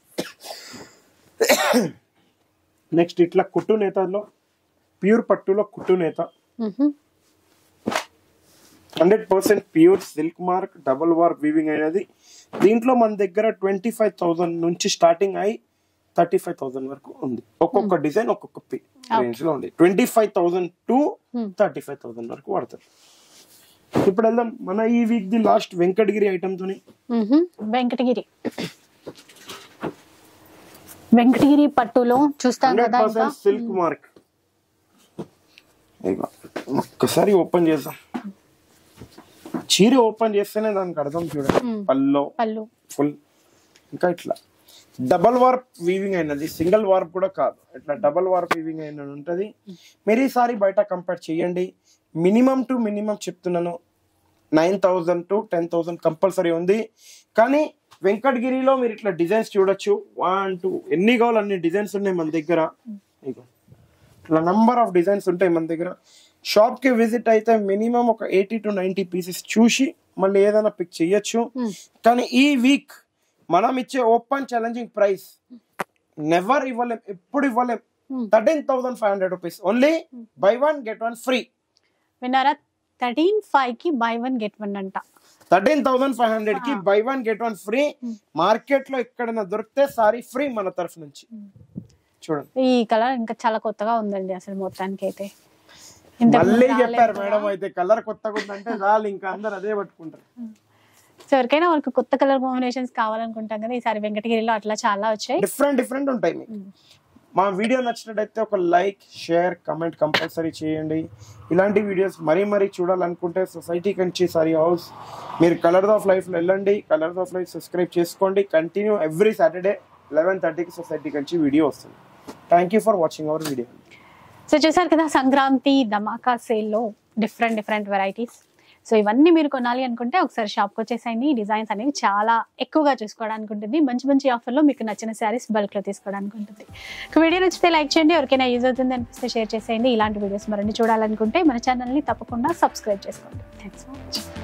నెక్స్ట్ ఇట్లా కుట్టు నేతలో ప్యూర్ పట్టులో కుట్టు నేత hundred percent pure silk mark double warp weaving అనేది దీంట్లో మన దగ్గర ట్వంటీ ఫైవ్ థౌసండ్ నుంచి స్టార్టింగ్ అయి థర్టీ ఫైవ్ థౌసండ్ వరకు ఉంది ఒక్కొక్క డిజైన్ ఒక్కొక్క రేంజ్ లో ఉంది twenty five thousand to thirty five thousand వరకు పడుతుంది ఇప్పుడు వెళ్దాం మన ఈ week the last Venkatagiri item తోని వెంకటగిరి వెంకటగిరి పట్టులో చూస్తాం హండ్రెడ్ కదా ఇంకా పర్సెంట్ సిల్క్ మార్క్ ఒక్కసారి ఓపెన్ చేద్దాం చీర ఓపెన్ చేస్తేనే దానికి అర్థం చూడండి మ్మ్. పల్లో పళ్ళు ఫుల్ ఇంకా ఇట్లా డబల్ వార్ప్ వీవింగ్ అయినది సింగిల్ వార్ప్ కూడా కాదు ఇట్లా డబల్ వార్ప్ వీవింగ్ అయిన ఉంటది మీరు ఈసారి బయట కంపేర్ చేయండి మినిమం టు మినిమం చెప్తున్నాను nine thousand to ten thousand compulsory ఉంది కానీ వెంకటగిరిలో మీరు ఇట్లా డిజైన్స్ చూడొచ్చు వన్ టూ ఎన్ని కావాలి అన్ని డిజైన్స్ ఉన్నాయి మన దగ్గర ఇగో ఇట్లా నంబర్ ఆఫ్ డిజైన్స్ ఉంటాయి మన దగ్గర షాప్ కి విజిట్ అయితే మినిమం ఒక ఎయిటీ టు నైన్టీ పీసెస్ చూసి మళ్ళీ ఏదైనా పిక్ చేయొచ్చు మ్మ్. కానీ ఈ వీక్ మనం ఇచ్చే ఓపెన్ ఛాలెంజింగ్ ప్రైస్ నెవర్ ఇవ్వలేం ఎప్పుడు ఇవ్వలేం Hmm. Thirteen thousand five hundred rupees only buy one get one free విన్నారా థర్టీన్ ఫైవ్ కి బై వన్ గెట్ వన్ అంట థర్టీన్ థౌసండ్ ఫైవ్ హండ్రెడ్ కి buy one get one free market లో ఎక్కడైనా దొరికితే సారీ ఫ్రీ మన తరఫు నుంచి చూడండి ఈ కలర్ ఇంకా చాలా కొత్తగా ఉందండి అసలు మొత్తానికి అయితే ఇంతకు మళ్ళీ ముందు చెప్పారు రాలేదు మేడం అయితే కలర్ కొత్తగా ఉందంటే చాలు ఇంకా అందరు అదే పట్టుకుంటారు సో ఎవరికైనా వాళ్ళకి కొత్త కలర్ కాంబినేషన్స్ కావాలనుకుంటాం కదా ఈసారి వెంకటగిరిలో అట్లా చాలా వచ్చాయి డిఫరెంట్ డిఫరెంట్ ఉంటాయి మీకు మా వీడియో నచ్చినట్టయితే ఒక లైక్ షేర్ కమెంట్ కంపల్సరీ చేయండి ఇలాంటి వీడియోస్ మరీ మరీ చూడాలనుకుంటే సొసైటీ కంచి సారీ హౌస్ మీరు కలర్స్ ఆఫ్ లైఫ్లో వెళ్ళండి కలర్స్ ఆఫ్ లైఫ్ సబ్స్క్రైబ్ చేసుకోండి కంటిన్యూ ఎవ్రీ సాటర్డే లెవెన్ థర్టీకి సొసైటీ కంచి వీడియో వస్తుంది thank you for watching our video so చూసారు కదా సంక్రాంతి ధమాకా సేల్లో డిఫరెంట్ డిఫరెంట్ వెరైటీస్ సో ఇవన్నీ మీరు కొనాలి అనుకుంటే ఒకసారి షాప్కి వచ్చేసేయండి ఈ డిజైన్స్ అనేవి చాలా ఎక్కువగా చూసుకోవడానికి ఉంటుంది మంచి మంచి ఆఫర్లో మీకు నచ్చిన శారీస్ బల్క్లో తీసుకోవడానికి ఉంటుంది ఒక వీడియో నచ్చితే లైక్ చేయండి ఎవరికైనా యూజ్ అవుతుంది అనిపిస్తే షేర్ చేసేయండి ఇలాంటి వీడియోస్ మరిన్ని చూడాలనుకుంటే మన ఛానల్ని తప్పకుండా సబ్స్క్రైబ్ చేసుకోండి థ్యాంక్స్ ఫర్ వాచింగ్